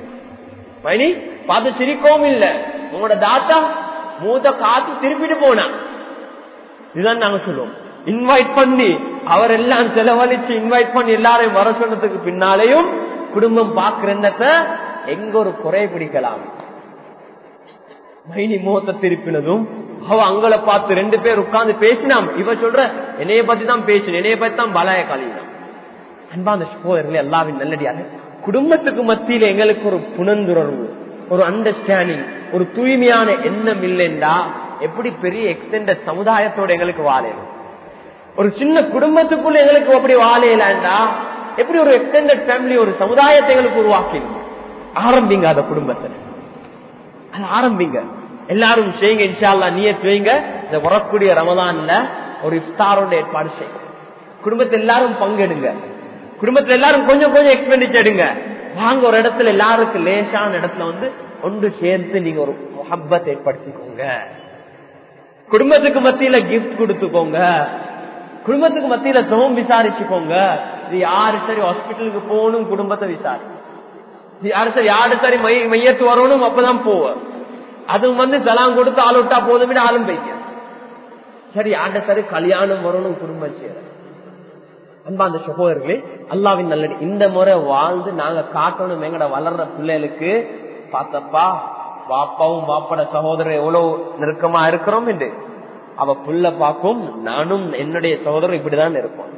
மைனி பார்த்து சிரிக்கவும் இல்லை உங்களோட தாத்தா மூத்த காத்து திருப்பிட்டு போனா இதுதான் நாங்க சொல்லுவோம் இன்வைட் பண்ணி அவர் எல்லாம் செலவழிச்சு இன்வைட் பண்ணி எல்லாரையும் வர சொன்னதுக்கு பின்னாலேயும் குடும்பம் பாக்குறத எங்க ஒரு குறை பிடிக்கலாம் மைனி முகத்தை திருப்பினதும் அவ அங்களை பார்த்து ரெண்டு பேர் உட்கார்ந்து பேசினாம் இவ சொல்ற என்னைய பத்தி தான் பேசணும் என்னைய பத்தி தான் பலாய கழினான் அன்பாந்த சகோதரர்களே எல்லாவின் நல்லடியாக குடும்பத்துக்கு மத்தியில எங்களுக்கு ஒரு புனந்துணர்வு ஒரு அண்டர்ஸ்டாண்டிங் ஒரு தூய்மையான எண்ணம் இல்லைண்டா எப்படி பெரிய எக்ஸ்டெண்டட் சமுதாயத்தோட எங்களுக்கு வாழையணும் ஒரு சின்ன குடும்பத்துக்குள்ள எங்களுக்கு அப்படி வாழையிலாண்டா எப்படி ஒரு எக்ஸ்டெண்டட் ஃபேமிலி ஒரு சமுதாயத்தை எங்களுக்கு உருவாக்கணும் ஆரம்பிங்க அந்த குடும்பத்துல அது ஆரம்பிங்க எல்லாரும் செய்யுங்க இன்ஷால்லா நீயத் வைங்க இந்த வரக்கூடிய ரமதான்ல ஒரு இஃப்தாரோட ஏற்பாடு செய்யுங்க குடும்பத்தில் எல்லாரும் பங்கெடுங்க குடும்பத்துல எல்லாரும் கொஞ்சம் கொஞ்சம் எக்ஸ்பெண்டிச்சர் எடுங்க வாங்க ஒரு இடத்துல எல்லாருக்கும் லேசான இடத்துல வந்து ஒன்று சேர்த்து நீங்க ஒரு முஹப்பத் ஏற்படுத்திக்கோங்க குடும்பத்துக்கு மத்தியில கிஃப்ட் கொடுத்துக்கோங்க குடும்பத்துக்கு மத்தியில சுகம் விசாரிச்சுக்கோங்க இது யாரு சரி ஹாஸ்பிட்டலுக்கு போகணும் குடும்பத்தை விசாரி இது யாரு சரி யாரு சரி மை மையத்து வரணும் அப்பதான் போவ அதுவும் வந்து தலாம் கொடுத்து ஆள் விட்டா போதும் ஆளும் பைக்க சரி யார்ட சரி கல்யாணம் வரணும் குடும்பம் சேர அன்பாந்த சகோதரர்களே அல்லாவின் நல்லடி இந்த முறை வாழ்ந்து நாங்க காட்டணும் எங்கட வளர்ற பிள்ளைகளுக்கு பார்த்தப்பா வாப்பாவும் வாப்பட சகோதரர் எவ்வளவு நெருக்கமா இருக்கிறோம் என்று அவ புள்ள பார்க்கும் நானும் என்னுடைய சகோதரர் இப்படிதான் இருப்போம்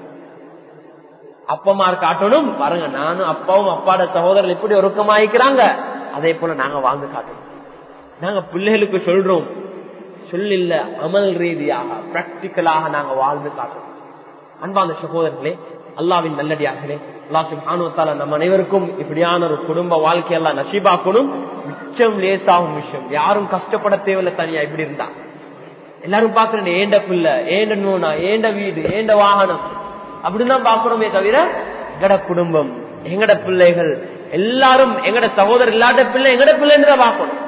அப்பமார் காட்டணும் பாருங்க நானும் அப்பாவும் அப்பாட சகோதரர் இப்படி ஒருக்கமாயிக்கிறாங்க அதே போல நாங்க வாழ்ந்து காட்டணும் நாங்க பிள்ளைகளுக்கு சொல்றோம் சொல்லில்ல அமல் ரீதியாக பிராக்டிக்கலாக நாங்க வாழ்ந்து காட்டணும் அன்பான சகோதரர்களே அல்லாவின் நல்லடியார்களே அல்லாஹும் ஆணுவத்தால நம்ம அனைவருக்கும் இப்படியான ஒரு குடும்ப வாழ்க்கையெல்லாம் நசீபாக்கணும் மிச்சம் லேசாகும் விஷயம் யாரும் கஷ்டப்பட தேவையில்ல தனியா இப்படி இருந்தா எல்லாரும் பாக்குறேன் ஏண்ட பிள்ளை ஏண்ட நூனா ஏண்ட வீடு ஏண்ட வாகனம் அப்படிதான் பாக்குறோமே தவிர எங்கட குடும்பம் எங்கட பிள்ளைகள் எல்லாரும் எங்கட சகோதரர் இல்லாத பிள்ளை எங்கட பிள்ளைன்னு தான் பார்க்கணும்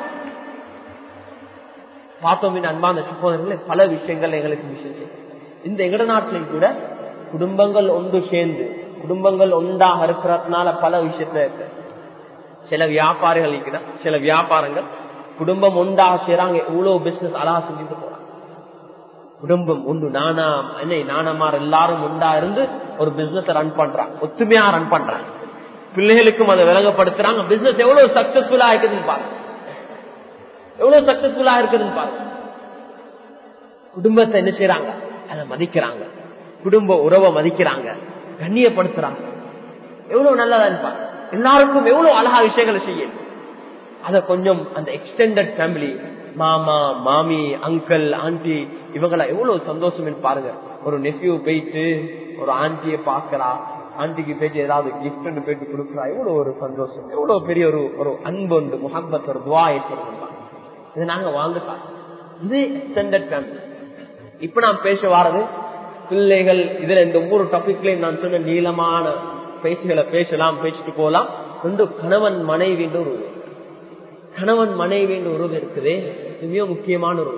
பார்த்தோம் அன்பான சகோதரர்களே பல விஷயங்கள் எங்களுக்கு விஷயம் இந்த எங்கட நாட்டிலையும் கூட குடும்பங்கள் ஒன்று சேர்ந்து குடும்பங்கள் ஒன்றாக இருக்கிறதுனால பல விஷயத்துல இருக்கு சில வியாபாரிகள் இருக்கிற சில வியாபாரங்கள் குடும்பம் ஒன்றாக செய்யறாங்க எவ்வளவு பிசினஸ் அழகா செஞ்சுட்டு போறாங்க குடும்பம் ஒன்று நானா என்ன நானமார் எல்லாரும் ஒன்றா இருந்து ஒரு பிசினஸ் ரன் பண்றாங்க ஒத்துமையா ரன் பண்றாங்க பிள்ளைகளுக்கும் அதை விலகப்படுத்துறாங்க பிசினஸ் எவ்வளவு சக்சஸ்ஃபுல்லா இருக்குதுன்னு பாருங்க எவ்வளவு சக்சஸ்ஃபுல்லா இருக்குதுன்னு பாருங்க குடும்பத்தை என்ன செய்யறாங்க அதை மதிக்கிறாங்க குடும்ப உறவை மதிக்கிறாங்க கண்ணியப்படுத்துறாங்க எவ்வளவு நல்லதா இருப்பாங்க எல்லாருக்கும் எவ்வளவு அழகா விஷயங்களை செய்ய அத கொஞ்சம் அந்த எக்ஸ்டெண்டட் ஃபேமிலி மாமா மாமி அங்கிள் ஆண்டி இவங்கள எவ்வளவு சந்தோஷம் பாருங்க ஒரு நெஃப்யூ போயிட்டு ஒரு ஆண்டிய பாக்குறா ஆண்டிக்கு போயிட்டு ஏதாவது கிஃப்ட் போயிட்டு கொடுக்குறா எவ்வளவு ஒரு சந்தோஷம் எவ்வளவு பெரிய ஒரு ஒரு அன்பு உண்டு முகப்பத் ஒரு துவா ஏற்படுத்தும் இது நாங்க வாழ்ந்துட்டோம் இது எக்ஸ்டெண்டட் ஃபேமிலி இப்ப நான் பேச வாரது பிள்ளைகள் இதுல இந்த ஒவ்வொரு டாபிக்லயும் நான் சொன்ன நீளமான பேச்சுகளை பேசலாம் பேசிட்டு போகலாம் வந்து கணவன் மனைவி ஒரு கணவன் மனைவி உறவு இருக்குது இது மிக முக்கியமான ஒரு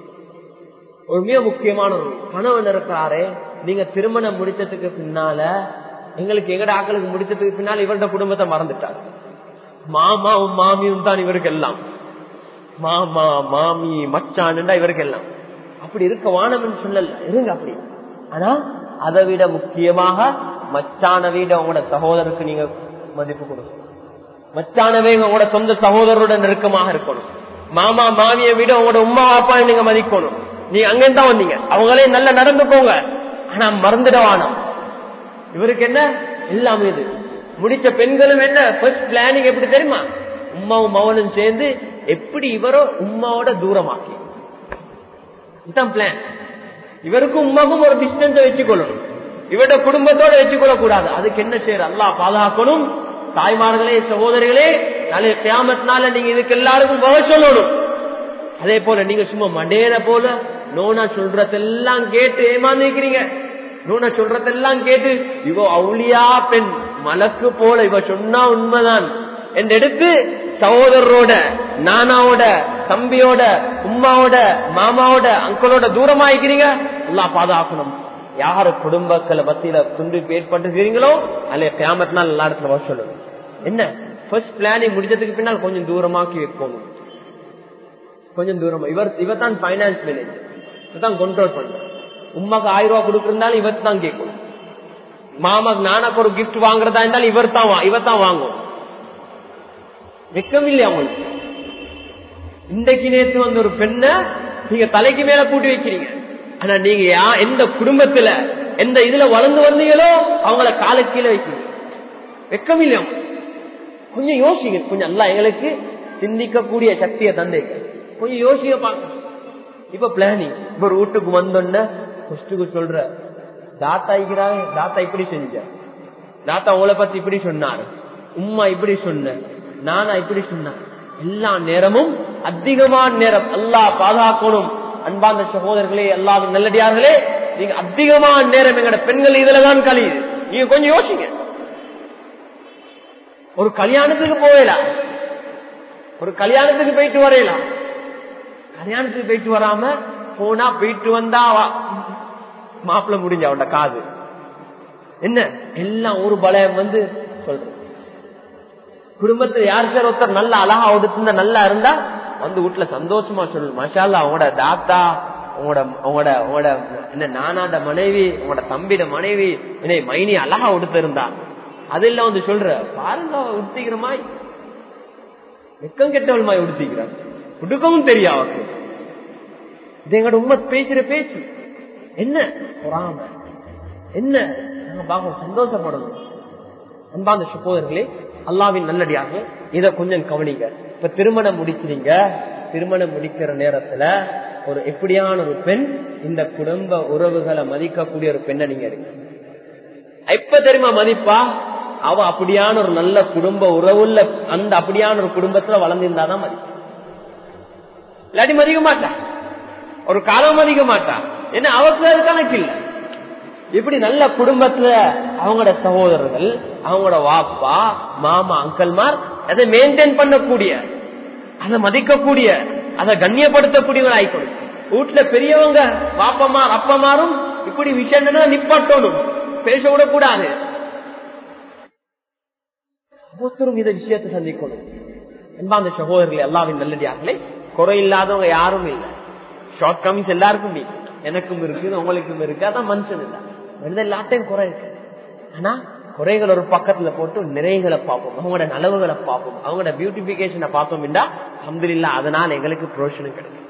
ஒரு மிக முக்கியமான ஒரு கணவன் இருக்கிறாரே நீங்க திருமணம் முடிச்சதுக்கு பின்னால எங்களுக்கு எங்கட ஆக்களுக்கு முடிச்சதுக்கு பின்னால இவருடைய குடும்பத்தை மறந்துட்டார் மாமாவும் மாமியும் தான் இவருக்கு எல்லாம் மாமா மாமி மச்சான் இவருக்கு எல்லாம் அப்படி இருக்க வானம்னு சொல்லல இருங்க அப்படி ஆனா அதை விட முக்கியமாக மச்சான வீட உங்களோட சகோதரருக்கு நீங்க மதிப்பு கொடுக்கணும் மச்சானவே உங்களோட சொந்த சகோதரரோட நெருக்கமாக இருக்கணும் மாமா மாமியை விட உங்களோட உமா அப்பா நீங்க மதிக்கணும் நீங்க அங்கிருந்தா வந்தீங்க அவங்களே நல்லா நடந்துக்கோங்க ஆனா மறந்துடவானம் இவருக்கு என்ன எல்லாமே இது முடிச்ச பெண்களும் என்ன ஃபர்ஸ்ட் பிளானிங் எப்படி தெரியுமா உமாவும் மவனும் சேர்ந்து எப்படி இவரோ உமாவோட தூரமாக்கி இதுதான் பிளான் இவருக்கும் உமாக்கும் ஒரு டிஸ்டன்ஸை வச்சுக்கொள்ளணும் இவரோட குடும்பத்தோட வச்சுக்கொள்ள கூடாது அதுக்கு என்ன செய்யற அல்லா பாதுகாக்கணும் தாய்மார்களே சகோதரிகளே நாளைய கியாமத்தினால நீங்க இதுக்கு எல்லாருக்கும் வகை சொல்லணும் அதே போல நீங்க சும்மா மடேர போல நோனா சொல்றதெல்லாம் கேட்டு ஏமாந்துக்கிறீங்க நோனா சொல்றதெல்லாம் கேட்டு இவ அவுளியா பெண் மலக்கு போல இவ சொன்னா உண்மைதான் என்று எடுத்து சகோதரரோட நானாவோட தம்பியோட உமாவோட மாமாவோட அங்கிளோட தூரமாயிக்கிறீங்க எல்லாம் பாதுகாக்கணும் யாரு குடும்பத்துல பத்தியில துண்டு ஏற்பட்டுக்கிறீங்களோ அல்ல கேமத்தினால் எல்லா இடத்துல வர சொல்லணும் என்ன ஃபர்ஸ்ட் பிளானிங் முடிச்சதுக்கு பின்னால் கொஞ்சம் தூரமாக்கி வைக்கணும் கொஞ்சம் தூரமா இவர் இவர் தான் பைனான்ஸ் மேனேஜர் இதான் கண்ட்ரோல் பண்ற உமாக்கு ஆயிரம் ரூபாய் கொடுக்கறதாலும் இவர் தான் கேட்கணும் மாமாக்கு நானாக்கு ஒரு கிஃப்ட் வாங்குறதா இருந்தாலும் இவர் தான் இவர் தான் வாங்கும் வெக்கம் இல்லையா அவங்களுக்கு இன்றைக்கு நேற்று வந்த ஒரு பெண்ணை நீங்க தலைக்கு மேல கூட்டி வைக்கிறீங்க ஆனா நீங்க யா எந்த குடும்பத்துல எந்த இதுல வளர்ந்து வந்தீங்களோ அவங்கள கால கீழே வைக்கிறீங்க வெக்கம் இல்லையா கொஞ்சம் யோசிங்க கொஞ்சம் நல்லா எங்களுக்கு சிந்திக்கக்கூடிய சக்தியை தந்தை கொஞ்சம் யோசிக்க பார்க்க இப்ப பிளானிங் இப்ப ஒரு வீட்டுக்கு வந்தோன்ன ஃபர்ஸ்டுக்கு சொல்ற தாத்தா இருக்கிறாங்க தாத்தா இப்படி செஞ்ச தாத்தா உங்களை பத்தி இப்படி சொன்னாரு உம்மா இப்படி சொன்ன நானா இப்படி சொன்னேன் எல்லா நேரமும் அதிகமான நேரம் அல்லா பாதுகாக்கணும் அன்பார்ந்த சகோதரர்களே எல்லாரும் நல்லடியார்களே நீங்க அதிகமான நேரம் எங்கட பெண்கள் இதுலதான் கழியுது நீங்க கொஞ்சம் யோசிங்க ஒரு கல்யாணத்துக்கு போகலாம் ஒரு கல்யாணத்துக்கு போயிட்டு வரையலாம் கல்யாணத்துக்கு போயிட்டு வராம போனா போயிட்டு வந்தா மாப்பிள்ள முடிஞ்ச அவட காது என்ன எல்லாம் ஒரு பலம் வந்து சொல்றேன் குடும்பத்துல யார் சார் ஒருத்தர் நல்ல அழகா உடுத்திருந்தா நல்லா இருந்தா வந்து வீட்டுல சந்தோஷமா சொல்லணும் மஷாலா அவங்களோட தாத்தா உங்களோட உங்களோட உங்களோட என்ன நானாட மனைவி உங்களோட தம்பிட மனைவி என்ன மைனி அழகா உடுத்திருந்தா அது இல்ல வந்து சொல்ற பாருங்க உடுத்திக்கிற மாதிரி வெக்கம் கெட்டவள் மாதிரி உடுத்திக்கிறான் உடுக்கவும் தெரியும் அவருக்கு இது எங்களோட உண்மை பேசுற பேச்சு என்ன பொறாம என்ன நாங்க பார்க்க சந்தோஷப்படணும் அன்பாந்த சகோதரர்களே அல்லாவின் நல்லடியாக இத கொஞ்சம் கவனிங்க இப்ப திருமணம் முடிக்கிறீங்க திருமணம் முடிக்கிற நேரத்துல ஒரு எப்படியான ஒரு பெண் இந்த குடும்ப உறவுகளை மதிக்கக்கூடிய ஒரு பெண்ணை நீங்க இருக்கு எப்ப தெரியுமா மதிப்பா அவ அப்படியான ஒரு நல்ல குடும்ப உறவுள்ள அந்த அப்படியான ஒரு குடும்பத்துல வளர்ந்திருந்தாதான் மதிப்பு இல்லாட்டி மதிக்க மாட்டா ஒரு காலம் மதிக்க மாட்டா என்ன அவருக்கு அது கணக்கு இல்லை இப்படி நல்ல குடும்பத்துல அவங்களோட சகோதரர்கள் அவங்களோட வாப்பா மாமா அங்கல்மார் அதை மெயின்டைன் பண்ணக்கூடிய அதை மதிக்கக்கூடிய அதை கண்ணியப்படுத்தக்கூடியவங்க ஆயிக்கணும் வீட்டுல பெரியவங்க வாப்பமார் அப்பமாரும் இப்படி விஷயம் நிப்பாட்டணும் பேச விடக்கூடாது ஒவ்வொருத்தரும் இந்த விஷயத்தை சந்திக்கணும் என்பாந்த சகோதரர்களே எல்லாவின் நல்லடியார்களே குறை இல்லாதவங்க யாரும் இல்லை ஷார்ட் கமிங்ஸ் எல்லாருக்கும் இல்லை எனக்கும் இருக்கு உங்களுக்கும் இருக்கு அதான் மனுஷன் இல்லை மனிதன் எல்லாத்தையும் குறை இருக்கு ஆனா குறைகள் ஒரு பக்கத்துல போட்டு நிறைகளை பார்ப்போம் அவங்களோட நலவுகளை பார்ப்போம் அவங்களோட பியூட்டிபிகேஷனை பார்த்தோம் என்றா அஹமதுல்லா அதனால எங்களுக்கு புரோஷனும் கிடைக்கும்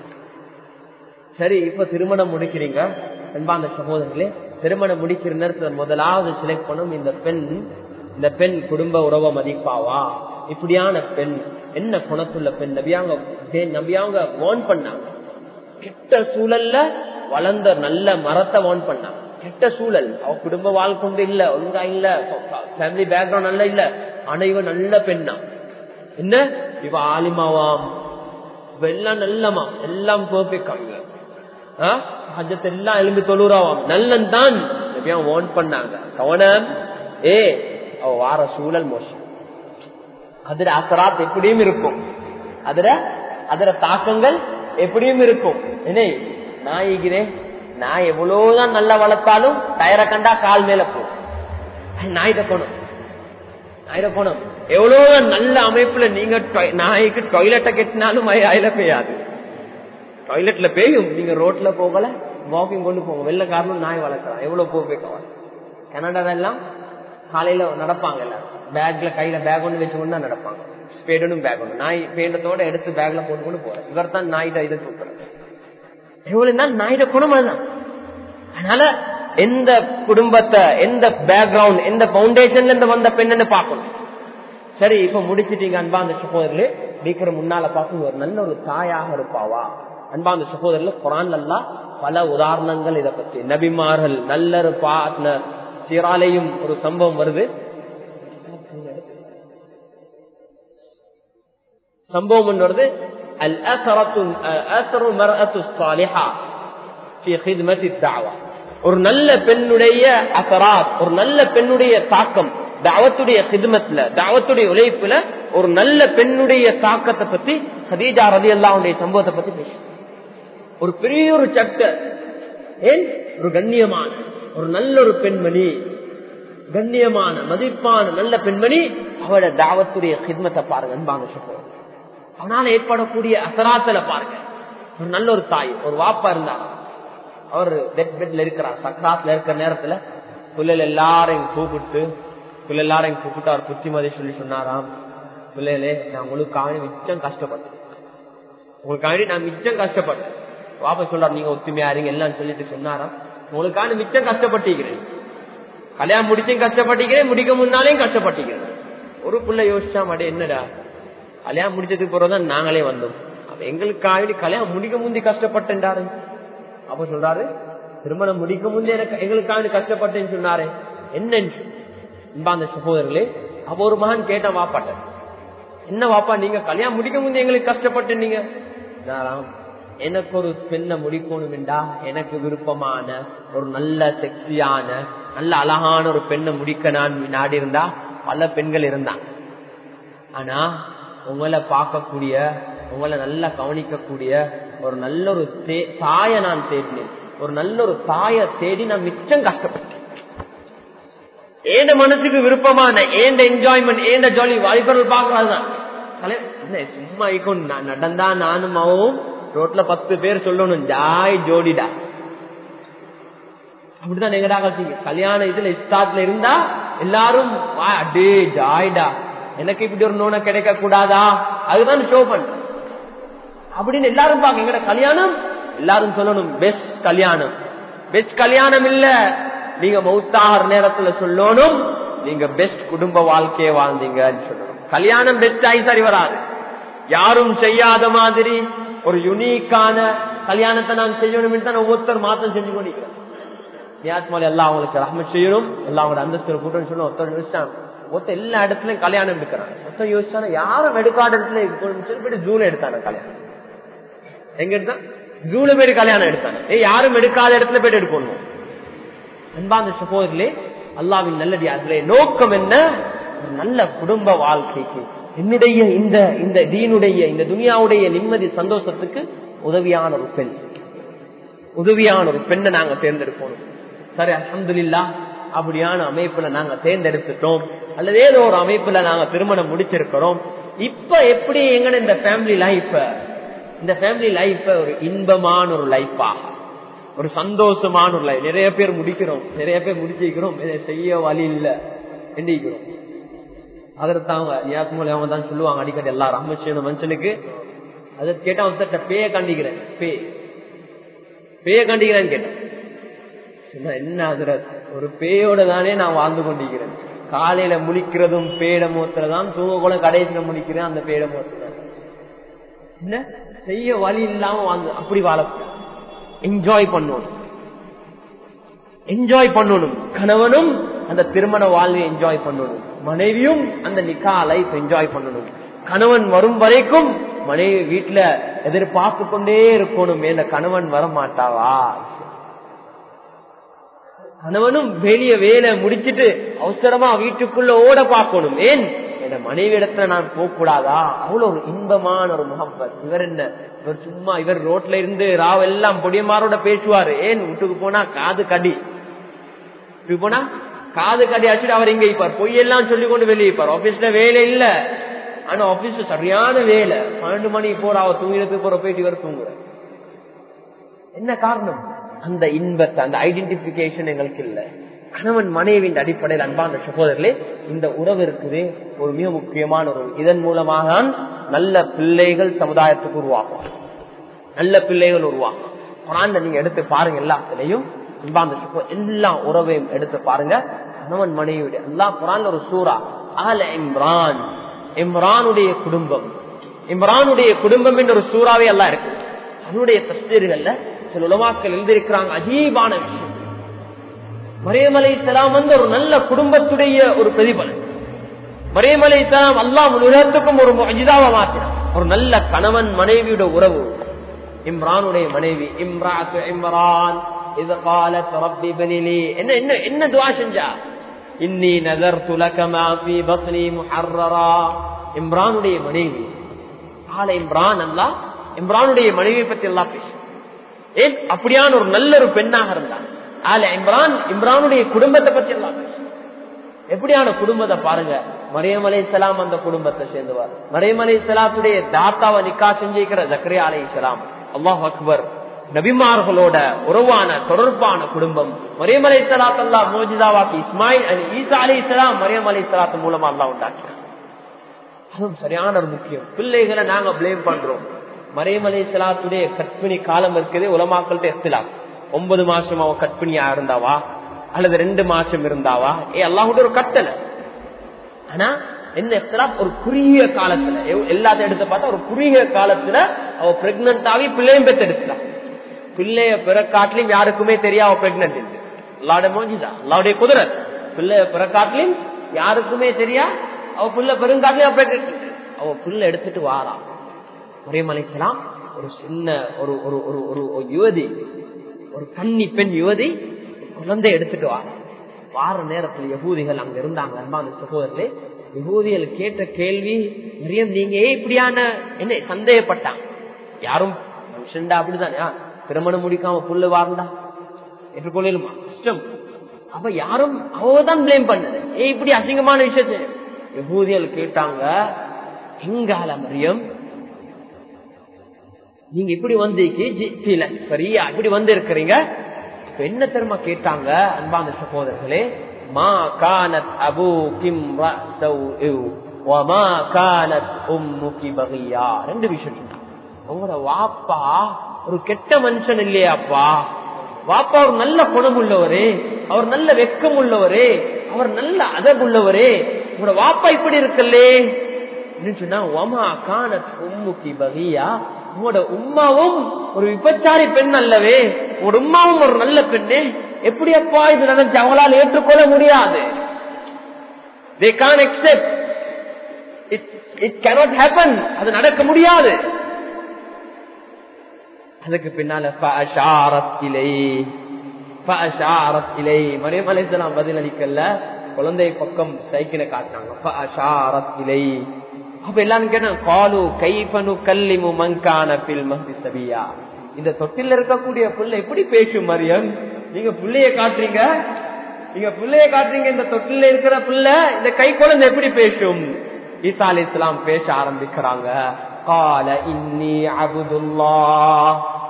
சரி இப்ப திருமணம் முடிக்கிறீங்க அன்பாந்த சகோதரர்களே திருமணம் முடிக்கிற நேரத்துல முதலாவது செலக்ட் பண்ணும் இந்த பெண் இந்த பெண் குடும்ப உறவை மதிப்பாவா இப்படியான பெண் என்ன குணத்துள்ள பெண் நபியாங்க நபியாங்க வான் பண்ணாங்க கெட்ட சூழல்ல வளர்ந்த நல்ல மரத்தை வான் பண்ணாங்க கெட்ட சூழல் அவ குடும்ப வாழ் கொண்டு இல்ல ஒழுங்கா இல்ல ஃபேமிலி பேக்ரவுண்ட் நல்ல இல்ல ஆனா இவ நல்ல பெண்ணா என்ன இவ ஆலிமாவாம் இவ எல்லாம் நல்லமா எல்லாம் பெர்ஃபெக்ட் அவங்க ஹஜத்தை எல்லாம் எலும்பி தொழுறாவாம் நல்லன் தான் வான் பண்ணாங்க கவனம் ஏ அவ வார சூழல் மோசம் அதுல அசராத் எப்படியும் இருக்கும் அதுல அதுல தாக்கங்கள் எப்படியும் இருக்கும் என்ன நான் ஈகிறேன் நான் எவ்வளவுதான் நல்லா வளர்த்தாலும் டயரை கண்டா கால் மேல போகும் நாயிட்ட போனோம் நாயிட்ட போனோம் எவ்வளவுதான் நல்ல அமைப்புல நீங்க நாய்க்கு டாய்லெட்டை கட்டினாலும் அயில பெய்யாது டாய்லெட்ல பெய்யும் நீங்க ரோட்ல போகல வாக்கிங் கொண்டு போங்க வெள்ள காரணம் நாய் வளர்க்கலாம் எவ்வளவு போவேக்கவா கனடால எல்லாம் காலையில நடப்பாங்க எல்லாம் பேக்ல கையில பேக் ஒன்று வச்சு கொண்டு நடப்பாங்க ஸ்பேடனும் பேக் ஒன்று நாய் பேண்டத்தோட எடுத்து பேக்ல போட்டு கொண்டு போறேன் இவர் தான் நாயிட்ட இதை தூக்குறேன் எவ்வளவு நாயிட குணம் அதுதான் அதனால எந்த குடும்பத்தை எந்த பேக்ரவுண்ட் எந்த பவுண்டேஷன்ல இருந்து வந்த பெண்ணு பார்க்கணும் சரி இப்ப முடிச்சிட்டீங்க அன்பாந்த சகோதரர்களே நீக்கிற முன்னால பார்க்கும் ஒரு நல்ல ஒரு தாயாக இருப்பாவா அன்பாந்த சகோதரர்கள் குரான் எல்லாம் பல உதாரணங்கள் இதை பற்றி நபிமார்கள் நல்ல ஒரு பார்ட்னர் சீராலையும் ஒரு சம்பவம் வருது சம்பவம் ஒன்று வருது ஒரு நல்ல பெண்ணுடைய அசராத் ஒரு நல்ல பெண்ணுடைய தாக்கம் தாவத்துடைய சிதுமத்துல தாவத்துடைய உழைப்புல ஒரு நல்ல பெண்ணுடைய தாக்கத்தை பத்தி சதீஜா ரதி அல்லாவுடைய சம்பவத்தை பத்தி பேச ஒரு பெரிய ஒரு சட்ட ஏன் ஒரு கண்ணியமான ஒரு நல்ல ஒரு பெண்மணி கண்ணியமான மதிப்பான நல்ல பெண்மணி அவளோட தாவத்துடைய சித்மத்தை பாருங்க அன்பான சொல்லுவோம் அவனால ஏற்படக்கூடிய அசராத்துல பாருங்க ஒரு நல்ல ஒரு தாய் ஒரு வாப்பா இருந்தார் அவர் டெத் பெட்ல இருக்கிறார் சக்கராத்துல இருக்கிற நேரத்துல பிள்ளைகள் எல்லாரையும் கூப்பிட்டு பிள்ளை எல்லாரையும் கூப்பிட்டு அவர் புத்திமதி சொல்லி சொன்னாராம் பிள்ளைகளே நான் உங்களுக்காக மிச்சம் கஷ்டப்பட்டேன் உங்களுக்காண்டி நான் மிச்சம் கஷ்டப்பட்டேன் வாப்பா சொல்றாரு நீங்க ஒத்துமையா இருங்க எல்லாம் சொல்லிட்டு சொன்னாராம் உங்களுக்கான மிச்சம் கஷ்டப்பட்டிருக்கிறேன் கல்யாணம் முடிச்சும் கஷ்டப்பட்டிருக்கிறேன் முடிக்க முன்னாலேயும் கஷ்டப்பட்டிருக்கிறேன் ஒரு பிள்ளை யோசிச்சா மாட்டே என்னடா கல்யாணம் முடிச்சதுக்கு பிறகுதான் நாங்களே வந்தோம் அப்ப எங்களுக்காக கல்யாணம் முடிக்க முந்தி கஷ்டப்பட்டேன்டாரு அப்ப சொல்றாரு திருமணம் முடிக்க முந்தி எனக்கு எங்களுக்காக கஷ்டப்பட்டேன்னு சொன்னாரு என்னன்னு அந்த சகோதரர்களே அப்ப ஒரு மகன் கேட்ட வாப்பாட்ட என்ன வாப்பா நீங்க கல்யாணம் முடிக்க முந்தி எங்களுக்கு கஷ்டப்பட்டு நீங்க எனக்கு ஒரு பெண்ணை முடிக்கணும்டா எனக்கு விருப்பமான ஒரு நல்ல செக்ஸியான நல்ல அழகான ஒரு பெண்ணை முடிக்க நான் நாடி இருந்தா பல பெண்கள் இருந்தாங்க ஆனா உங்களை பார்க்கக்கூடிய உங்களை நல்லா கவனிக்கக்கூடிய ஒரு நல்ல ஒரு தாய நான் தேடினேன் ஒரு நல்ல ஒரு தாய தேடி நான் மிச்சம் கஷ்டப்பட்டேன் ஏண்ட மனசுக்கு விருப்பமான ஏண்ட என்ஜாய்மெண்ட் ஏண்ட ஜாலி வாலிபர்கள் பாக்குறாருதான் சும்மா நான் நடந்தா நானும் அவவும் ரோட்ல பத்து பேர் சொல்லணும் ஜாய் ஜோடிடா அப்படிதான் எங்கடா கட்சிங்க கல்யாண இதுல ஸ்டார்ட்ல இருந்தா எல்லாரும் வா, அடே ஜாய்டா எனக்கு இப்படி ஒரு நோனை கிடைக்க கூடாதா அதுதான் ஷோ பண்றேன் அப்படின்னு எல்லாரும் பாக்க எங்கட கல்யாணம் எல்லாரும் சொல்லணும் பெஸ்ட் கல்யாணம் பெஸ்ட் கல்யாணம் இல்ல நீங்க மௌத்தாகிற நேரத்துல சொல்லணும் நீங்க பெஸ்ட் குடும்ப வாழ்க்கையை வாழ்ந்தீங்கன்னு சொல்லணும் கல்யாணம் பெஸ்ட் ஆகி சரி வராது யாரும் செய்யாத மாதிரி ஒரு யுனிக்கான கல்யாணத்தை நான் செய்யணும் தான் ஒவ்வொருத்தர் மாத்தம் செஞ்சு கொண்டிருக்கிறேன் நியாத்மால எல்லாம் அவங்களுக்கு ரஹ்மத் செய்யணும் எல்லாம் அவங்களோட அந்தஸ்து கூட்டம் சொல்லணும் ஒருத்தர் யோசிச்சாங்க ஒருத்தர் எல்லா இடத்துலயும் கல்யாணம் எடுக்கிறாங்க ஒருத்தர் யோசிச்சானா யாரும் எடுக்காத இடத்துல இருக்கணும்னு சொல்லி போயிட்டு ஜூல எடுத்தாங்க கல்யாணம் எங்க எடுத்தா ஜூல போயிட்டு கல்யாணம் எடுத்தாங்க ஏ யாரும் எடுக்காத இடத்துல போயிட்டு எடுக்கணும் அன்பாந்த சகோதரிலே அல்லாவின் நல்லடியார்களே நோக்கம் என்ன ஒரு நல்ல குடும்ப வாழ்க்கைக்கு என்னுடைய இந்த இந்த தீனுடைய இந்த துனியாவுடைய நிம்மதி சந்தோஷத்துக்கு உதவியான ஒரு பெண் உதவியான ஒரு பெண்ணை நாங்க தேர்ந்தெடுக்கணும் சரி அலமதுல்லா அப்படியான அமைப்புல நாங்க தேர்ந்தெடுத்துட்டோம் அல்லது ஏதோ ஒரு அமைப்புல நாங்க திருமணம் முடிச்சிருக்கிறோம் இப்ப எப்படி எங்க இந்த ஃபேமிலி லைஃப் இந்த ஃபேமிலி லைஃப் ஒரு இன்பமான ஒரு லைஃபா ஒரு சந்தோஷமான ஒரு லைஃப் நிறைய பேர் முடிக்கிறோம் நிறைய பேர் முடிச்சிருக்கிறோம் இதை செய்ய வழி இல்ல எண்டிக்கிறோம் அதற்காக யாக்குமொழி அவங்க தான் சொல்லுவாங்க அடிக்கடி எல்லா ரமேஷனும் மனுஷனுக்கு அதை கேட்டா ஒருத்தட்ட பேய கண்டிக்கிறேன் பே பேய கண்டிக்கிறேன்னு கேட்டேன் சொன்னா, என்ன அதுரத் ஒரு பேயோட தானே நான் வாழ்ந்து கொண்டிருக்கிறேன் காலையில முழிக்கிறதும் பேட மூத்துறதான் தூங்க கூட கடைசியில முடிக்கிறேன் அந்த பேட மூத்துறதான் என்ன செய்ய வழி இல்லாம வாழ்ந்து அப்படி வாழ என்ஜாய் பண்ணணும் என்ஜாய் பண்ணணும் கணவனும் அந்த திருமண வாழ்வை என்ஜாய் பண்ணணும் மனைவியும் அந்த நிக்கா லைஃப் என்ஜாய் பண்ணணும் கணவன் வரும் வரைக்கும் மனைவி வீட்டுல எதிர்பார்த்து கொண்டே இருக்கணும் ஏன் கணவன் வர மாட்டாவா கணவனும் வெளிய வேலை முடிச்சிட்டு அவசரமா வீட்டுக்குள்ள ஓட பார்க்கணும் ஏன் என் மனைவி இடத்துல நான் போக கூடாதா அவ்வளவு ஒரு இன்பமான ஒரு முகப்பத் இவர் என்ன இவர் சும்மா இவர் ரோட்ல இருந்து ராவெல்லாம் பொடியமாரோட பேசுவாரு ஏன் வீட்டுக்கு போனா காது கடி வீட்டுக்கு போனா காது கடி அடிச்சுட்டு அவர் இங்க இருப்பார் பொய்யெல்லாம் சொல்லி கொண்டு வெளியே இருப்பார் ஆபீஸ்ல வேலை இல்ல ஆனா ஆபீஸ்ல சரியான வேலை பன்னெண்டு மணிக்கு போற அவர் தூங்கினதுக்கு போற போயிட்டு இவர் தூங்குற என்ன காரணம் அந்த இன்பத்தை அந்த ஐடென்டிபிகேஷன் எங்களுக்கு இல்ல கணவன் மனைவியின் அடிப்படையில் அன்பான சகோதரர்களே இந்த உறவு இருக்குது ஒரு மிக முக்கியமான உறவு இதன் மூலமாக தான் நல்ல பிள்ளைகள் சமுதாயத்துக்கு உருவாகும் நல்ல பிள்ளைகள் உருவாகும் குரான்ல நீங்க எடுத்து பாருங்க எல்லாத்திலையும் அன்பான சகோ எல்லா உறவையும் எடுத்து பாருங்க கணவன் மனைவியுடைய எல்லா குரான்ல ஒரு சூறா ஆல இம்ரான் இம்ரானுடைய குடும்பம் இம்ரானுடைய குடும்பம் என்ற ஒரு சூறாவே எல்லாம் இருக்கு அதனுடைய தஸ்தீர்கள்ல சில உலமாக்கள் எழுதியிருக்கிறாங்க அஜீபான விஷயம் மரியமலை இஸ்லாம் வந்து ஒரு நல்ல குடும்பத்துடைய ஒரு பிரதிபலன் மரியமலை இஸ்லாம் அல்லா உலகத்துக்கும் ஒரு அஜிதாவை மாற்றினார் ஒரு நல்ல கணவன் மனைவியோட உறவு இம்ரானுடைய மனைவி இம்ராத்து இம்ரான் இது காலத் ரப்பி பனிலி என்ன என்ன என்ன துவா செஞ்சா இன்னி நகர் துலகமா ஃபி பஸ்னி முஹர்ரரா இம்ரானுடைய மனைவி ஆல இம்ரான் அல்லா இம்ரானுடைய மனைவியை பத்தி எல்லாம் பேசு ஏன் அப்படியான ஒரு நல்ல ஒரு பெண்ணாக இருந்தான் ஆல இம்ரான் இம்ரானுடைய குடும்பத்தை பத்தி எல்லாம் பேசு எப்படியான குடும்பத்தை பாருங்க மரியம் அலை இஸ்லாம் அந்த குடும்பத்தை சேர்ந்தவர் மரியம் அலை இஸ்லாத்துடைய தாத்தாவை நிக்கா செஞ்சிருக்கிற ஜக்ரியா அலை இஸ்லாம் அல்லாஹ் அக்பர் நபிமார்களோட உறவான தொடர்பான குடும்பம் மரியம் அலை இஸ்லாத் அல்லா மோஜிதாவாக்கி இஸ்மாயில் அலி ஈசா அலி இஸ்லாம் மரியம் அலை இஸ்லாத்து மூலமா அல்லா உண்டாக்கினார் அதுவும் சரியான ஒரு முக்கியம் பிள்ளைகளை நாங்க பிளேம் பண்றோம் மரியம் அலை இஸ்லாத்துடைய கற்பிணி காலம் இருக்குது உலமாக்கள்கிட்ட எத்தலாம் ஒன்பது மாசம் அவ கற்பிணியா இருந்தாவா அல்லது ரெண்டு மாசம் இருந்தாவா ஏ அல்லாஹுடைய ஒரு கட்டளை ஆனா என்ன எத்தலாம் ஒரு குறுகிய காலத்துல எவ்- எல்லாத்தையும் எடுத்து பார்த்தா ஒரு குறுகிய காலத்துல அவ பிரெக்னன்ட் ஆகி பிள்ளையும் பெற்று எடுக்கலாம் பிள்ளைய பிறக்காட்டிலும் யாருக்குமே தெரியா அவ பிரெக்னன்ட் இருக்கு அல்லாவுடைய மோஜிதா அல்லாவுடைய குதிரை பிள்ளைய பிறக்காட்டிலும் யாருக்குமே தெரியா அவ பிள்ளை பெருங்காட்டிலும் அவ pregnant இருக்கு. அவ பிள்ளை எடுத்துட்டு வாரா மறைமலைக்கலாம் ஒரு சின்ன ஒரு ஒரு ஒரு ஒரு ஒரு யுவதி ஒரு கன்னி பெண் யுவதி குழந்தை எடுத்துட்டு வாரா வார நேரத்துல யகூதிகள் அங்க இருந்தாங்க அன்பான சகோதரர்களே யகூதிகள் கேட்ட கேள்வி நிறைய நீங்க ஏன் இப்படியான என்ன சந்தேகப்பட்டாங்க யாரும் மனுஷன்டா அப்படிதானே ஆ, திருமணம் முடிக்காம புல்லு வாழ்ந்தா ஏற்றுக்கொள்ளலுமா கஷ்டம் அப்ப யாரும் அவதான் பிளேம் பண்ணது ஏ இப்படி அசிங்கமான விஷயத்தை யகூதிகள் கேட்டாங்க எங்கால மரியம் நீங்க இப்படி வந்தீங்க சரியா இப்படி வந்து இருக்கிறீங்க இப்ப என்ன தெரியுமா கேட்டாங்க அன்பான சகோதரர்களே மா கானத் அபு கிம் ரெண்டு விஷயம் உங்களோட வாப்பா ஒரு கெட்ட மனுஷன் இல்லையாப்பா வாப்பா ஒரு நல்ல குணம் உள்ளவரே அவர் நல்ல வெக்கம் உள்ளவரே அவர் நல்ல அதகுள்ளவரே உங்களோட வாப்பா இப்படி இருக்கல்லே சொன்னா ஒமா கானத் உம்முக்கி பகியா உங்களோட உமாவும் ஒரு விபச்சாரி பெண் அல்லவே உங்களோட உமாவும் ஒரு நல்ல பெண்ணே எப்படி அப்பா இது நினைச்சு அவங்களால் ஏற்றுக்கொள்ள முடியாது they can't accept it it cannot happen அது நடக்க முடியாது அதுக்கு பின்னால மரியம் அலிஸ்லாம் பதில் அளிக்கல குழந்தை பக்கம் சைக்கிளை காட்டினாங்க அப்ப எல்லாரும் கேட்டாங்க காலு கைபனு கல்லிமு மங்கான பில் மஹி சபியா இந்த தொட்டில் இருக்கக்கூடிய புள்ள எப்படி பேசும் மரியம் நீங்க புள்ளைய காட்டுறீங்க நீங்க புள்ளைய காட்டுறீங்க இந்த தொட்டில இருக்கிற புள்ள இந்த கை குழந்தை எப்படி பேசும் ஈசா அலி இஸ்லாம் பேச ஆரம்பிக்கிறாங்க قال إني عبد الله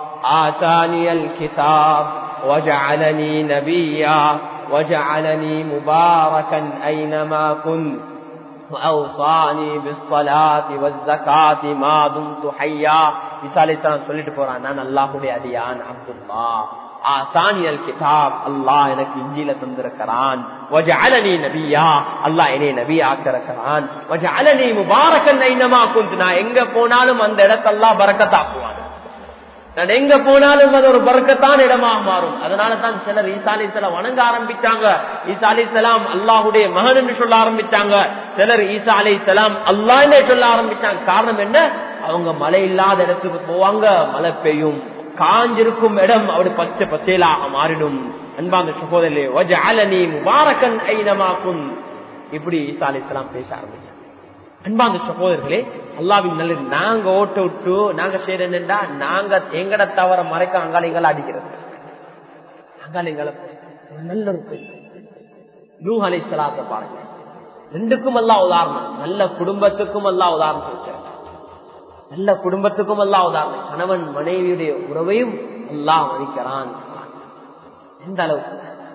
آتاني الكتاب وجعلني نبيا وجعلني مباركا أينما كنت وأوصاني بالصلاة والزكاة ما دمت حيا مثال சொல்லிட்டு போறான் நான் அல்லாஹுடைய அடியான் அப்துல்லா ஆசானியல் கிதாப் அல்லாஹ் எனக்கு இஞ்சில தந்திருக்கிறான் வஜஅலனி நபியா அல்லாஹ் என்னை நபி ஆக்கிருக்கிறான் வஜஅலனி முபாரக்கன் ஐனமா குந்த் நான் எங்க போனாலும் அந்த இடத்தெல்லாம் பரக்கத்தாக்குவான் நான் எங்க போனாலும் அது ஒரு பறக்கத்தான இடமாக மாறும் அதனால தான் சிலர் ஈசா அலி வணங்க ஆரம்பிச்சாங்க ஈசா அலி சலாம் அல்லாஹுடைய மகன் என்று சொல்ல ஆரம்பிச்சாங்க சிலர் ஈசா அலி சலாம் அல்லாஹ்னே சொல்ல ஆரம்பிச்சாங்க காரணம் என்ன அவங்க மழை இல்லாத இடத்துக்கு போவாங்க மழை பெய்யும் காஞ்சிருக்கும் இடம் அப்படி பச்சை பச்சையிலாக மாறிடும் அன்பாந்த சகோதரே வஜஅலனி முபாரக்கன் ஐனமாக்கும் இப்படி ஈசா அலி சலாம் பேச ஆரம்பிச்சாங்க அன்பாந்த சகோதரர்களே அல்லாவின் நல்ல நாங்க ஓட்ட விட்டு நாங்க செய்யறா நாங்க எங்கட தவற மறைக்க அங்காளிங்களை அடிக்கிறது அங்காளிங்களை நல்ல ஒரு பெண் நூஹ் அலை சலாத்த பாருங்க ரெண்டுக்கும் எல்லாம் உதாரணம் நல்ல குடும்பத்துக்கும் எல்லாம் உதாரணம் சொல்லிருக்கிறார் நல்ல குடும்பத்துக்கும் எல்லாம் உதாரணம் கணவன் மனைவியுடைய உறவையும் எல்லாம் மதிக்கிறான் எந்த அளவுக்கு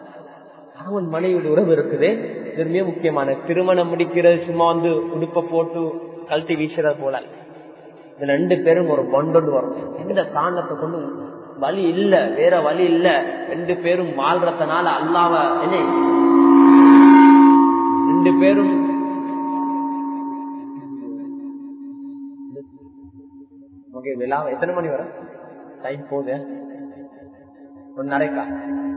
கணவன் மனைவியுடைய உறவு இருக்குது இது மிக முக்கியமான திருமணம் முடிக்கிறது சும்மா வந்து உடுப்ப போட்டு கழட்டி வீசுறது போல இந்த ரெண்டு பேரும் ஒரு பண்டோடு வரும் எந்த காரணத்தை கொண்டு வழி இல்ல வேற வழி இல்ல ரெண்டு பேரும் வாழ்றதுனால அல்லாவ என்ன ரெண்டு பேரும் ஓகே விழாவை எத்தனை மணி வர டைம் போகுது ஒரு நரைக்கா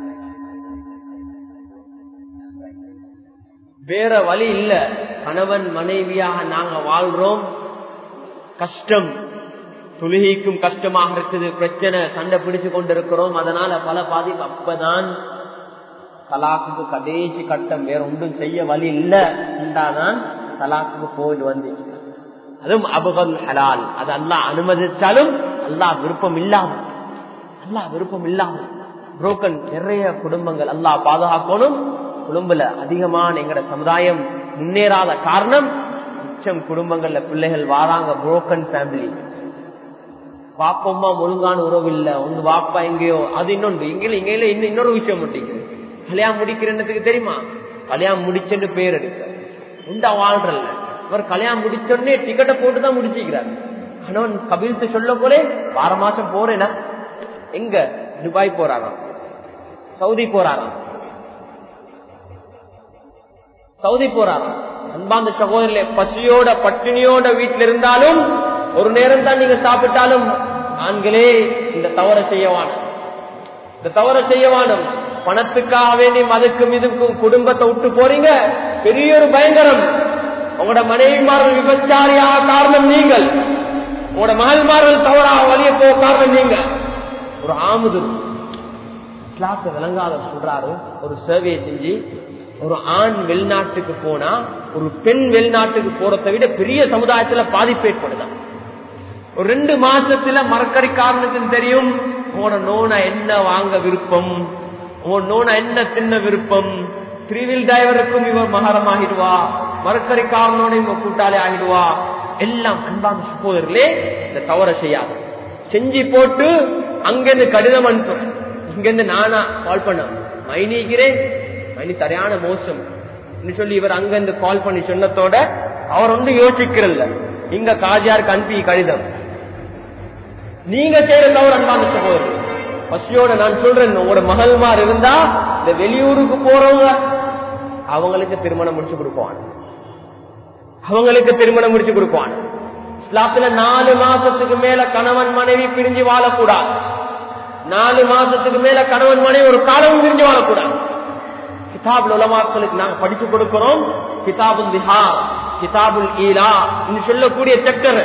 வேற வழி இல்ல கணவன் மனைவியாக நாங்க வாழ்றோம் கஷ்டம் தொழுகைக்கும் கஷ்டமாக இருக்குது பிரச்சனை சண்டை பிடிச்சு கொண்டிருக்கிறோம் அதனால பல பாதிப்பு அப்பதான் தலாக்குக்கு கடைசி கட்டம் வேற ஒன்றும் செய்ய வழி இல்ல என்றாதான் தலாக்குக்கு போய் வந்து அதுவும் அபகல் ஹலால் அது அல்லா அனுமதிச்சாலும் அல்லா விருப்பம் இல்லாம அல்லா விருப்பம் இல்லாம புரோக்கன் நிறைய குடும்பங்கள் அல்லா பாதுகாக்கணும் குடும்பல அதிகமான எங்கட சமுதாயம் முன்னேறாத காரணம் மிச்சம் குடும்பங்கள்ல பிள்ளைகள் வாராங்க புரோக்கன் ஃபேமிலி பாப்பம்மா ஒழுங்கான உறவு இல்ல உங்க பாப்பா எங்கேயோ அது இன்னொன்று இங்கே இங்கே இன்னும் இன்னொரு விஷயம் முடிக்குது கல்யாணம் முடிக்கிறதுக்கு தெரியுமா கல்யாணம் முடிச்சுட்டு பேர் எடுக்க உண்டா வாழ்றல்ல இவர் கல்யாணம் முடிச்சோடனே டிக்கெட்டை போட்டு தான் முடிச்சுக்கிறார் கணவன் கபில்த்து சொல்ல போலே வார மாசம் போறேனா எங்க துபாய் போறாராம் சவுதி போறாராம் சவுதி போறாராம் அன்பாந்த சகோதரிலே பசியோட பட்டினியோட வீட்டில் இருந்தாலும் ஒரு நேரம் தான் நீங்க சாப்பிட்டாலும் ஆண்களே இந்த தவற செய்யவானும் இந்த தவற செய்யவானும் பணத்துக்காக வேண்டி மதுக்கும் இதுக்கும் குடும்பத்தை விட்டு போறீங்க பெரிய ஒரு பயங்கரம் உங்களோட மனைவிமார்கள் விபச்சாரியாக காரணம் நீங்கள் உங்களோட மகள்மார்கள் தவறாக வழிய போக காரணம் நீங்க ஒரு ஆமுது இஸ்லாத்தை விளங்காத சொல்றாரு ஒரு சர்வே செஞ்சு ஒரு ஆண் வெளிநாட்டுக்கு போனா ஒரு பெண் வெளிநாட்டுக்கு போறதை விட பெரிய சமுதாயத்துல பாதிப்பு ஏற்படுதான் ஒரு ரெண்டு மாசத்துல மரக்கறி காரணத்துக்கு தெரியும் உங்களோட நோனை என்ன வாங்க விருப்பம் உங்களோட நோனை என்ன தின்ன விருப்பம் த்ரீவில் டிரைவருக்கும் இவர் மகரம் ஆகிடுவா மரக்கறி காரணோட இவங்க கூட்டாளி ஆகிடுவா எல்லாம் அன்பான சகோதரர்களே இந்த தவற செய்யாது செஞ்சு போட்டு அங்கிருந்து கடிதம் அனுப்பும் இங்கிருந்து நானா கால் பண்ண மைனிக்கிறேன் மைனி சரியான மோசம் சொல்லி இவர் அங்கிருந்து கால் பண்ணி சொன்னதோட அவர் வந்து யோசிக்கிறல்ல இங்க காஜியாருக்கு அனுப்பி கடிதம் நீங்க செய்யற தவறு அன்பான சகோதரர் பசியோட நான் சொல்றேன் உங்களோட மகள்மார் இருந்தா இந்த வெளியூருக்கு போறவங்க அவங்களுக்கு திருமணம் முடிச்சு கொடுப்பான் அவங்களுக்கு திருமணம் முடிச்சு கொடுப்பான் இஸ்லாத்துல நாலு மாசத்துக்கு மேல கணவன் மனைவி பிரிஞ்சு வாழக்கூடாது நாலு மாசத்துக்கு மேல கணவன் மனைவி ஒரு காலமும் பிரிஞ்சு வாழக்கூடாது கிதாபுல் உலமாக்களுக்கு நாங்க படிச்சு கொடுக்கிறோம் கிதாபுல் திஹார் கிதாபுல் ஈலா சொல்லக்கூடிய செக்டர்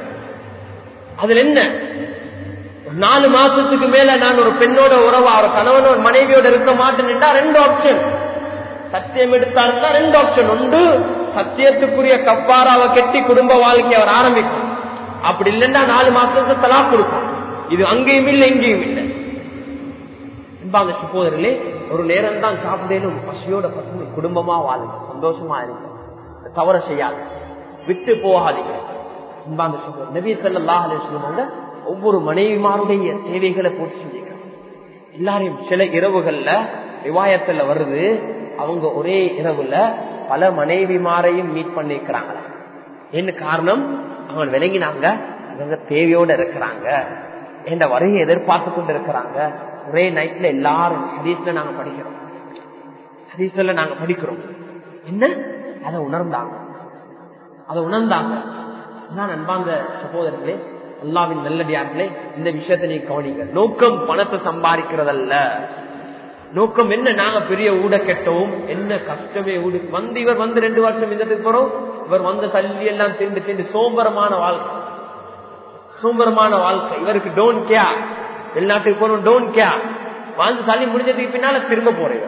அதுல என்ன நாலு மாசத்துக்கு மேல நான் ஒரு பெண்ணோட உறவா ஒரு கணவனோட மனைவியோட இருக்க மாட்டேன்டா ரெண்டு ஆப்ஷன் சத்தியம் எடுத்தாருன்னா ரெண்டு ஆப்ஷன் ஒன்று சத்தியத்துக்குரிய கப்பாராவை கெட்டி குடும்ப வாழ்க்கை அவர் ஆரம்பிக்கும் அப்படி இல்லைன்னா நாலு மாசத்துக்கு தலா கொடுக்கும் இது அங்கேயும் இல்லை இங்கேயும் இல்லை அன்பாங்க சகோதரர்களே ஒரு நேரம் தான் சாப்பிடணும் பசியோட பசங்க குடும்பமா வாழுங்க சந்தோஷமா இருங்க தவற செய்யாது விட்டு போகாதீங்க அன்பாங்க சகோதரர் நபி ஸல்லல்லாஹு அலைஹி வஸல்லம் ஒவ்வொரு மனைவிமாருடைய தேவைகளை பூர்த்தி செஞ்சுக்கிறாங்க எல்லாரையும் சில இரவுகள்ல விவாயத்துல வருது அவங்க ஒரே இரவுல பல மனைவிமாரையும் மீட் பண்ணிக்கிறாங்க என்ன காரணம் அவங்க விளங்கினாங்க அவங்க தேவையோட இருக்கிறாங்க என்ற வரையை எதிர்பார்த்து கொண்டு இருக்கிறாங்க ஒரே நைட்ல எல்லாரும் ஹதீஸ்ல நாங்க படிக்கிறோம் ஹதீஸ்ல நாங்க படிக்கிறோம் என்ன அதை உணர்ந்தாங்க அதை உணர்ந்தாங்க நான் அன்பாங்க சகோதரர்களே அல்லாவின் நல்லடியார்களே இந்த விஷயத்தை நீங்க கவனிங்க நோக்கம் பணத்தை சம்பாதிக்கிறதல்ல நோக்கம் என்ன நாங்க பெரிய ஊட கெட்டவும் என்ன கஷ்டமே ஊடு வந்து இவர் வந்து ரெண்டு வருஷம் இந்த போறோம் இவர் வந்த தள்ளி எல்லாம் திண்டு திண்டு சோம்பரமான வாழ்க்கை சோம்பரமான வாழ்க்கை இவருக்கு டோன் கோ வெளிநாட்டுக்கு போறோம் டோன் கோ வாழ்ந்து தள்ளி முடிஞ்சதுக்கு பின்னால திரும்ப போறேன்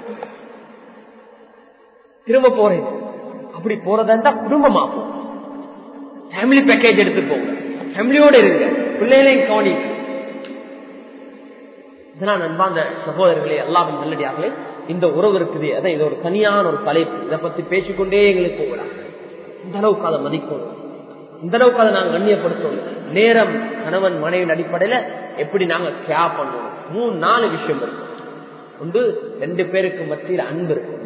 திரும்ப போறேன் அப்படி போறதா இருந்தா குடும்பமா போகும் ஃபேமிலி பேக்கேஜ் எடுத்து போங்க ஃபேமிலியோட இருங்க பிள்ளைகளையும் கவனிங்க இதனால் அன்பாந்த சகோதரர்களே எல்லாரும் நல்லடியார்களே இந்த உறவு இருக்குது அதான் இது ஒரு தனியான ஒரு தலைப்பு இதை பத்தி பேசிக்கொண்டே எங்களுக்கு போகலாம் இந்த அளவுக்கு அதை மதிக்கணும் இந்த அளவுக்கு அதை நாங்க கண்ணியப்படுத்தணும் நேரம் கணவன் மனைவின் அடிப்படையில எப்படி நாங்க கே பண்ணணும் மூணு நாலு விஷயம் இருக்கு ஒன்று ரெண்டு பேருக்கு மத்தியில் அன்பு இருக்கும்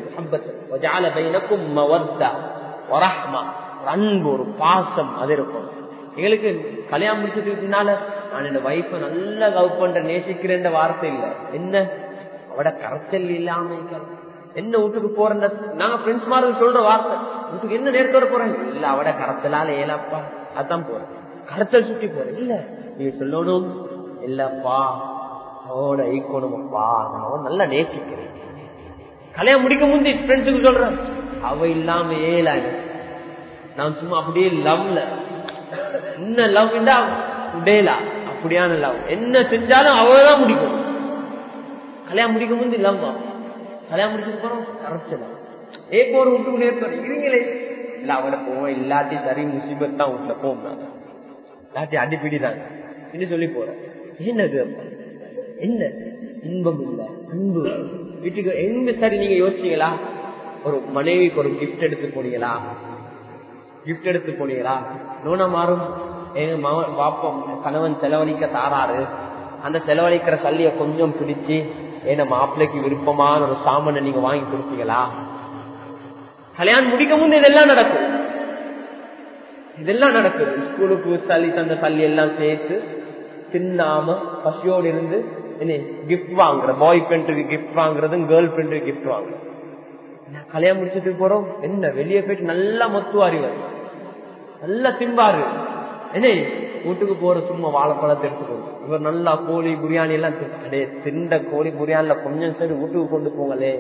அன்பு ஒரு பாசம் அது இருக்கும் எங்களுக்கு கல்யாணம் முடிச்சதுக்கு பின்னால நான் என் வைஃப நல்லா லவ் பண்ற நேசிக்கிறேன் வார்த்தை இல்ல என்ன அவட கரைச்சல் இல்லாம என்ன வீட்டுக்கு போறேன் நாங்க ஃப்ரெண்ட்ஸ் மாதிரி சொல்ற வார்த்தை வீட்டுக்கு என்ன நேரத்தோட போறேன் இல்ல அவட கரைச்சலால ஏலாப்பா அதான் போறேன் கரைச்சல் சுத்தி போறேன் இல்ல நீங்க சொல்லணும் இல்லப்பா அவட ஈக்கணுமப்பா நான் நல்லா நேசிக்கிறேன் கல்யாணம் முடிக்க முந்தி ஃப்ரெண்ட்ஸுக்கு சொல்றேன் அவ இல்லாம ஏலாங்க நான் சும்மா அப்படியே லவ்ல என்ன லவ் டேலா அப்படியான லவ் என்ன செஞ்சாலும் அவதான் முடிக்கும் கல்யாணம் முடிக்க முந்தி லவ் கல்யாணம் முடிச்சது போறோம் கரைச்சல ஏ போற வீட்டுக்கு நேர்ப்பாரு இருங்களே இல்ல அவட போவோம் இல்லாட்டி சரி முசிபத் தான் வீட்டுல போவோம் இல்லாட்டி அடிப்பிடி தாங்க என்ன சொல்லி போறேன் என்னது என்ன இன்பம் இல்ல அன்பு வீட்டுக்கு எங்க சரி நீங்க யோசிச்சீங்களா ஒரு மனைவிக்கு ஒரு கிஃப்ட் எடுத்து போனீங்களா கிஃப்ட் எடுத்து போனீங்களா நோனா மாறும் எங்க பாப்பம் கணவன் செலவழிக்க தாராரு அந்த செலவழிக்கிற சல்லிய கொஞ்சம் பிடிச்சு ஏன்னா மாப்பிள்ளைக்கு விருப்பமான ஒரு சாமானை நீங்க வாங்கி கொடுப்பீங்களா கல்யாணம் முடிக்க முந்தைய இதெல்லாம் நடக்கும் இதெல்லாம் நடக்குது ஸ்கூலுக்கு சல்லி தந்த சல்லி எல்லாம் சேர்த்து தின்னாம பசியோடு இருந்து என்ன கிஃப்ட் வாங்குற பாய் ஃப்ரெண்டுக்கு கிஃப்ட் வாங்குறதும் கேர்ள் ஃப்ரெண்டுக்கு கிஃப்ட் வாங்குறது கல்யாணம் முடிச்சதுக்கு போறோம் என்ன வெளியே போயிட்டு நல்லா மொத்துவாரி நல்லா திம்பாரு என்ன வீட்டுக்கு போற சும்மா வாழைப்பழத்தை எடுத்துக்கணும் இவர் நல்லா கோழி பிரியாணி எல்லாம் அடே திண்ட கோழி பிரியாணில கொஞ்சம் சரி வீட்டுக்கு கொண்டு போங்களே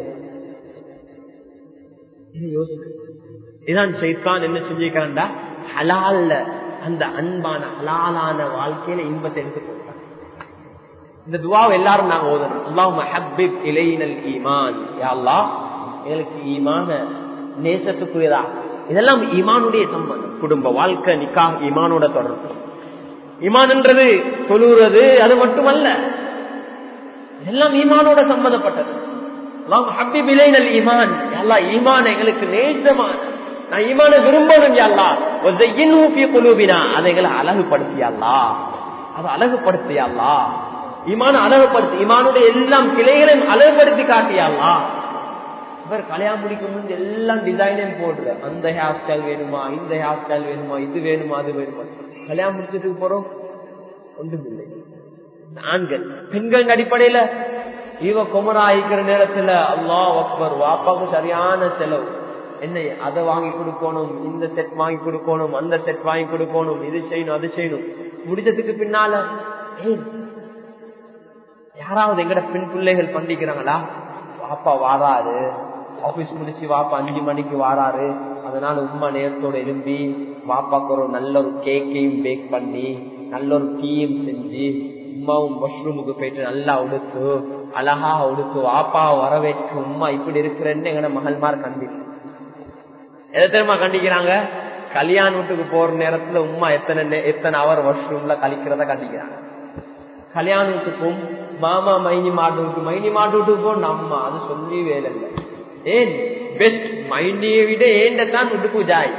இதான் சைத்தான் என்ன செஞ்சிருக்கான்டா ஹலால்ல அந்த அன்பான ஹலாலான வாழ்க்கையில இன்பத்தை எடுத்து போட்டான் இந்த துவாவை எல்லாரும் நாங்க ஓதணும் அல்லாஹ் ஹப்பிப் இலையினல் ஈமான் யா அல்லாஹ் எங்களுக்கு ஈமான நேசத்துக்குரியதா இதெல்லாம் ஈமானுடைய சம்பந்தம் குடும்ப வாழ்க்கை நிக்கா ஈமானோட தொடர்பு ஈமான் என்றது தொழுறது அது மட்டுமல்ல எல்லாம் ஈமானோட சம்பந்தப்பட்டது ஹப்பிப் இலைனல் ஈமான் எல்லாம் ஈமான் எங்களுக்கு நேசமான நான் ஈமான விரும்பணும் யாழ்லா குழுவினா அதை எங்களை அழகுபடுத்தியல்லா அதை அழகுபடுத்தியாளா ஈமான அழகுபடுத்தி ஈமானுடைய எல்லாம் கிளைகளையும் அழகுபடுத்தி காட்டியாளா இவர் கல்யாணம் முடிக்கும் முன்பு எல்லாம் டிசைனையும் போடுற அந்த ஹேர் ஸ்டைல் வேணுமா இந்த ஹேர் ஸ்டைல் வேணுமா இது வேணுமா அது வேணுமா கல்யாணம் முடிச்சதுக்கு போறோம் ஒன்றுமில்லை ஆண்கள் பெண்கள் அடிப்படையில இவ குமரா ஆயிக்கிற நேரத்துல அல்லா அக்பர் வாப்பாவுக்கு சரியான செலவு என்ன அதை வாங்கி கொடுக்கணும் இந்த செட் வாங்கி கொடுக்கணும் அந்த செட் வாங்கி கொடுக்கணும் இது செய்யணும் அது செய்யணும் முடிச்சதுக்கு பின்னால ஏன் யாராவது எங்கட பெண் பிள்ளைகள் பண்டிக்கிறாங்களா வாப்பா வாராரு ஆபீஸ் முடிச்சு வாப்பா அஞ்சு மணிக்கு வாராரு அதனால உமா நேரத்தோட எழும்பி வாப்பாக்கு ஒரு நல்ல ஒரு கேக்கையும் பேக் பண்ணி நல்ல ஒரு டீயும் செஞ்சு உமாவும் மஷ்ரூமுக்கு போயிட்டு நல்லா உடுத்து அழகா உடுத்து வாப்பா வரவேற்று உமா இப்படி இருக்கிறேன்னு எங்கட மகள்மார் கண்டிப்பாங்க எதை தெரியுமா கண்டிக்கிறாங்க கல்யாண வீட்டுக்கு போற நேரத்துல உமா எத்தனை எத்தனை அவர் வாஷ்ரூம்ல கழிக்கிறத கண்டிக்கிறாங்க கல்யாணத்துக்கும் மாமா மைனி மாட்டு விட்டு மைனி மாட்டு விட்டு போ நம்ம அது சொல்லி வேலை இல்லை ஏன் பெஸ்ட் மைனியை விட ஏண்ட தான் விட்டு ஜாய்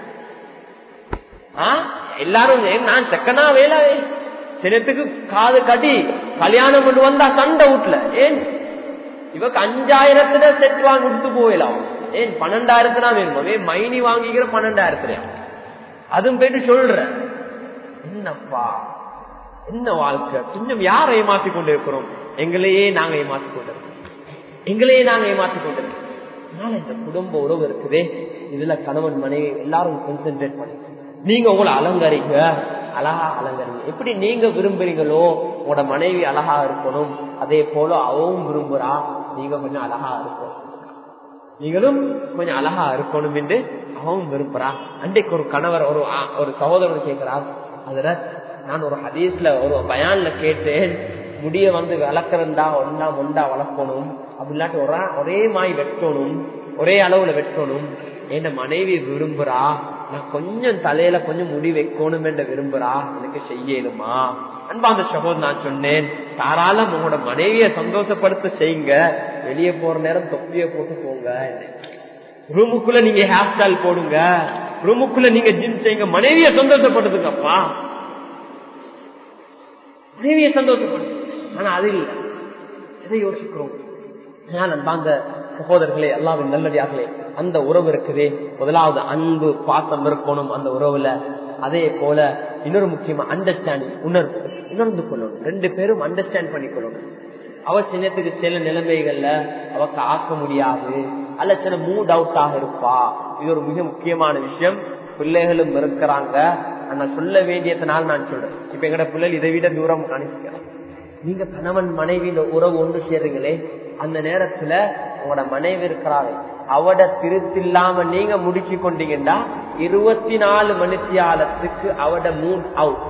எல்லாரும் நான் செக்கனா வேலை சினத்துக்கு காது கட்டி கல்யாணம் கொண்டு வந்தா சண்டை வீட்டுல ஏன் இவக்கு அஞ்சாயிரத்துல செட் வாங்கி கொடுத்து போயிடலாம் ஏன் பன்னெண்டாயிரத்துனா வேணுமா மைனி வாங்கிக்கிற பன்னெண்டாயிரத்துல அதுவும் போயிட்டு சொல்ற என்னப்பா என்ன வாழ்க்கை கொஞ்சம் யாரை ஏமாத்தி கொண்டு இருக்கிறோம் எங்களையே நாங்க ஏமாத்தி கொண்டு எங்களையே நாங்க ஏமாத்தி கொண்டு அதனால இந்த குடும்ப உறவு இருக்குதே இதுல கணவன் மனைவி எல்லாரும் கான்சென்ட்ரேட் பண்ணி நீங்க உங்களை அலங்கரிங்க அழகா அலங்கரிங்க எப்படி நீங்க விரும்புறீங்களோ உங்களோட மனைவி அழகா இருக்கணும் அதே போல அவவும் விரும்புறா நீங்க கொஞ்சம் அழகா இருக்கணும் நீங்களும் கொஞ்சம் அழகா இருக்கணும் என்று அவன் விரும்புறா அன்றைக்கு ஒரு கணவர் ஒரு ஒரு சகோதரர் கேட்கிறார் அதுல நான் ஒரு ஹதீஸ்ல ஒரு பயான்ல கேட்டேன் முடிய வந்து வளர்க்கறண்டா ஒன்னா ஒண்டா வளர்க்கணும் அப்படி இல்லாட்டி ஒரே ஒரே மாய் வெட்டணும் ஒரே அளவுல வெட்டணும் என் மனைவி விரும்புறா நான் கொஞ்சம் தலையில கொஞ்சம் முடி வைக்கணும் என்று விரும்புறா எனக்கு செய்யலுமா அன்பாந்த சகோதரர் நான் சொன்னேன் தாராளம் உங்களோட மனைவிய சந்தோஷப்படுத்த செய்யுங்க வெளியே போற நேரம் தொப்பிய போட்டு போங்க ரூமுக்குள்ள நீங்க ஹேர் ஸ்டைல் போடுங்க ரூமுக்குள்ள நீங்க ஜிம் செய்யுங்க மனைவிய சந்தோஷப்படுத்துங்கப்பா மனைவிய சந்தோஷப்படுத்து ஆனா அது இல்லை எதை யோசிக்கிறோம் அந்த சகோதரர்களே எல்லாவின் நல்லடியார்களே அந்த உறவு இருக்குதே முதலாவது அன்பு பாசம் இருக்கணும் அந்த உறவுல அதே போல இன்னொரு முக்கியமா அண்டர்ஸ்டாண்டிங் உணர்வு உணர்ந்து கொள்ளணும் ரெண்டு பேரும் அண்டர்ஸ்டாண்ட் பண்ணிக்கொள்ளணும் அவ சின்னத்துக்கு சில நிலைமைகள்ல அவக்கு ஆக்க முடியாது அல்ல சில மூட் அவுட்டாக இருப்பா இது ஒரு மிக முக்கியமான விஷயம் பிள்ளைகளும் இருக்கிறாங்க நான் சொல்ல வேண்டியதுனால நான் சொல்றேன் இப்ப எங்கட பிள்ளைகள் இதை விட தூரம் அனுப்பிக்கிறேன் நீங்க கணவன் மனைவி இந்த உறவு ஒன்று சேர்றீங்களே அந்த நேரத்துல உங்களோட மனைவி இருக்கிறாரு அவட திருத்தில்லாம நீங்க முடிச்சு கொண்டீங்கன்னா இருபத்தி நாலு மணித்தியாலத்துக்கு அவட மூட் அவுட்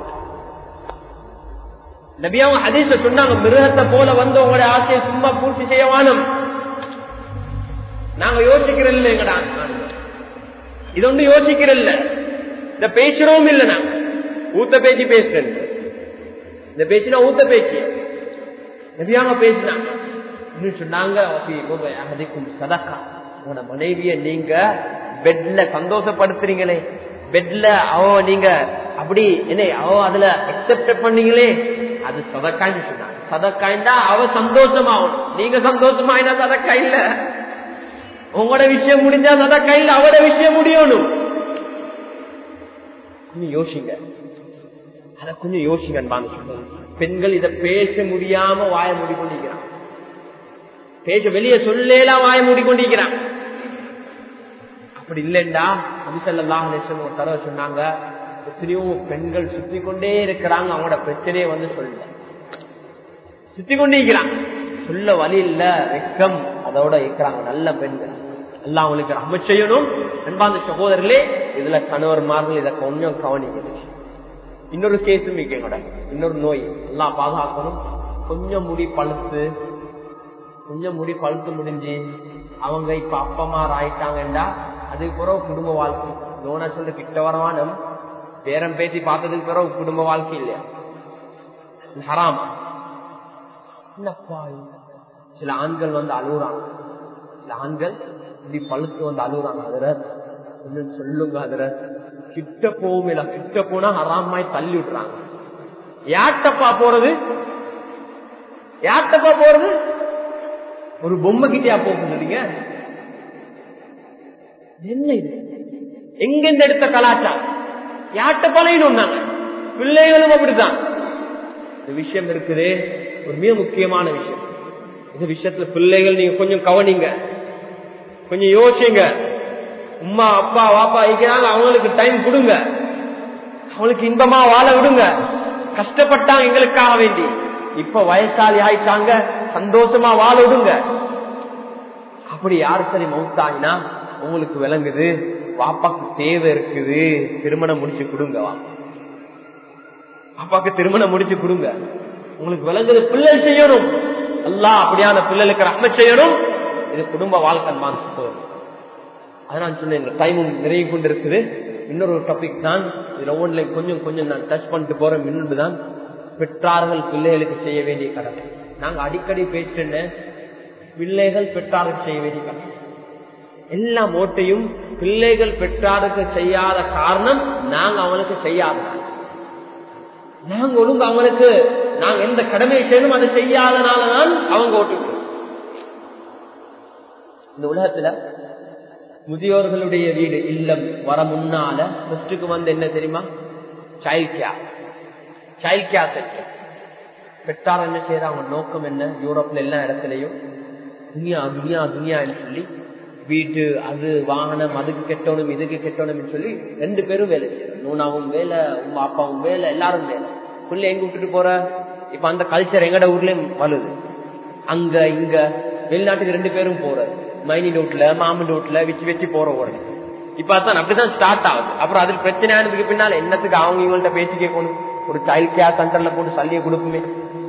நபியாவும் ஹதீஸ சொன்னாங்க மிருகத்தை போல வந்து உங்களோட ஆசையை சும்மா பூர்த்தி செய்ய வானம் நாங்க யோசிக்கிறோம் இல்லை எங்கடா இது ஒன்று யோசிக்கிறோம் இல்ல இந்த பேசுறோம் இல்ல நாங்க ஊத்த பேச்சு பேசுறேன் இந்த பேச்சுனா ஊத்த பேச்சு நபியாங்க பேசினாங்க சொன்னாங்க சதக்கா உங்களோட மனைவிய நீங்க பெட்ல சந்தோஷப்படுத்துறீங்களே பெட்ல அவ நீங்க அப்படி என்ன அவ அதுல அக்செப்ட் பண்ணீங்களே அது சதக்காய்னு சொன்னாங்க சதக்காய்ந்தா அவ சந்தோஷமாகும் நீங்க சந்தோஷமாயினா சதக்கா இல்ல உங்களோட விஷயம் முடிஞ்சா சதக்கா இல்ல அவட விஷயம் முடியணும் கொஞ்சம் யோசிங்க அத கொஞ்சம் யோசிங்க சொல்றது பெண்கள் இத பேச முடியாம வாய மூடிக்கொண்டிருக்கிறான் பேச வெளியே சொல்லலாம் வாய மூடிக்கொண்டிருக்கிறான் அப்படி இல்லைண்டா அபிசல்லாம் ஒரு தடவை சொன்னாங்க எத்தனையோ பெண்கள் சுத்தி கொண்டே இருக்கிறாங்க அவங்களோட பிரச்சனையை வந்து சொல்ல சுத்தி கொண்டே இருக்கிறாங்க சொல்ல வழி இல்ல வெக்கம் அதோட இருக்கிறாங்க நல்ல பெண்கள் எல்லாம் அவங்களுக்கு ரம்ம செய்யணும் அன்பாந்த சகோதரர்களே இதுல கணவர்மார்கள் இதை கொஞ்சம் கவனிக்கணும் இன்னொரு கேஸும் கூட இன்னொரு நோய் எல்லாம் பாதுகாக்கணும் கொஞ்சம் முடி பழுத்து கொஞ்சம் முடி பழுத்து முடிஞ்சு அவங்க இப்ப அப்பமார் ஆயிட்டாங்கண்டா அதுக்கு பிறகு குடும்ப வாழ்க்கை லோனா சொல்ற கிட்ட வரவானம் பேரம் பேசி பார்த்ததுக்கு பிறகு குடும்ப வாழ்க்கை இல்லையா ஹராம் சில ஆண்கள் வந்து அழுகுறாங்க சில ஆண்கள் இப்படி பழுத்து வந்து அழுகுறாங்க அதுல கொஞ்சம் சொல்லுங்க அதுல கிட்ட போகும் இல்ல கிட்ட போனா ஹராமாய் தள்ளி விடுறாங்க யார்ட்டப்பா போறது யார்ட்டப்பா போறது ஒரு பொம்மை கிட்டயா போகுறீங்க என்ன இது எங்கிருந்து எடுத்த கலாச்சாரம் யார்கிட்ட பழையணும் நாங்க பிள்ளைகளும் அப்படித்தான் இந்த விஷயம் இருக்குது ஒரு மிக முக்கியமான விஷயம் இந்த விஷயத்துல பிள்ளைகள் நீங்க கொஞ்சம் கவனிங்க கொஞ்சம் யோசிங்க உமா அப்பா வாப்பா இருக்கிறாங்க அவங்களுக்கு டைம் கொடுங்க அவங்களுக்கு இன்பமா வாழ விடுங்க கஷ்டப்பட்டாங்க எங்களுக்காக வேண்டி இப்ப வயசாளி ஆயிட்டாங்க சந்தோஷமா வாழ விடுங்க அப்படி யாரு சரி மவுத்தாயினா உங்களுக்கு விளங்குது பாப்பாக்கு தேவை இருக்குது திருமணம் முடிச்சு கொடுங்க வா பாப்பாக்கு திருமணம் முடிச்சு கொடுங்க உங்களுக்கு விளங்குது பிள்ளை செய்யணும் அல்லா அப்படியான பிள்ளைகளுக்கு ரஹ்ம செய்யணும் இது குடும்ப வாழ்க்கை மாற்றம் அதான் சொன்னேன் டைமும் நிறைய கொண்டு இருக்குது இன்னொரு டாபிக் தான் இதுல ஒவ்வொன்றுல கொஞ்சம் கொஞ்சம் நான் டச் பண்ணிட்டு போறேன் முன்பு தான் பெற்றார்கள் பிள்ளைகளுக்கு செய்ய வேண்டிய கடமை நாங்க அடிக்கடி பேசுறேன்னு பிள்ளைகள் பெற்றாருக்கு செய்ய வேண்டிய கடமை எல்லா ஓட்டையும் பிள்ளைகள் பெற்றாருக்கு செய்யாத காரணம் நாங்க அவனுக்கு செய்யாத நாங்க ஒழுங்கு அவனுக்கு நாங்க எந்த கடமையை செய்யணும் அதை செய்யாதனாலதான் அவங்க ஓட்டு இந்த உலகத்துல முதியோர்களுடைய வீடு இல்லம் வர முன்னால ஃபர்ஸ்டுக்கு வந்து என்ன தெரியுமா child care child care centre பெற்றார் என்ன செய்யறாங்க நோக்கம் என்ன யூரோப்ல எல்லா இடத்துலயும் துனியா துனியா துனியான்னு சொல்லி வீட்டு அது வாகனம் அதுக்கு கெட்டணும் இதுக்கு கெட்டணும் சொல்லி ரெண்டு பேரும் வேலை செய்யணும் நூனாவும் வேலை உங்க அப்பாவும் வேலை எல்லாரும் வேலை புள்ள எங்க விட்டுட்டு போற இப்ப அந்த கல்ச்சர் எங்கட ஊர்லயும் வலுது அங்க இங்க வெளிநாட்டுக்கு ரெண்டு பேரும் போற மைனி நோட்ல மாமன் நோட்ல வச்சு வச்சு போற ஒரு இப்ப அதான் அப்படிதான் ஸ்டார்ட் ஆகுது அப்புறம் அது பிரச்சனை ஆனதுக்கு பின்னால என்னத்துக்கு அவங்க இவங்கள்ட்ட பேச்சு கேட்கணும் ஒரு சைல்ட் கேர் சென்டர்ல போட்டு சல்லியை கொடுக்குமே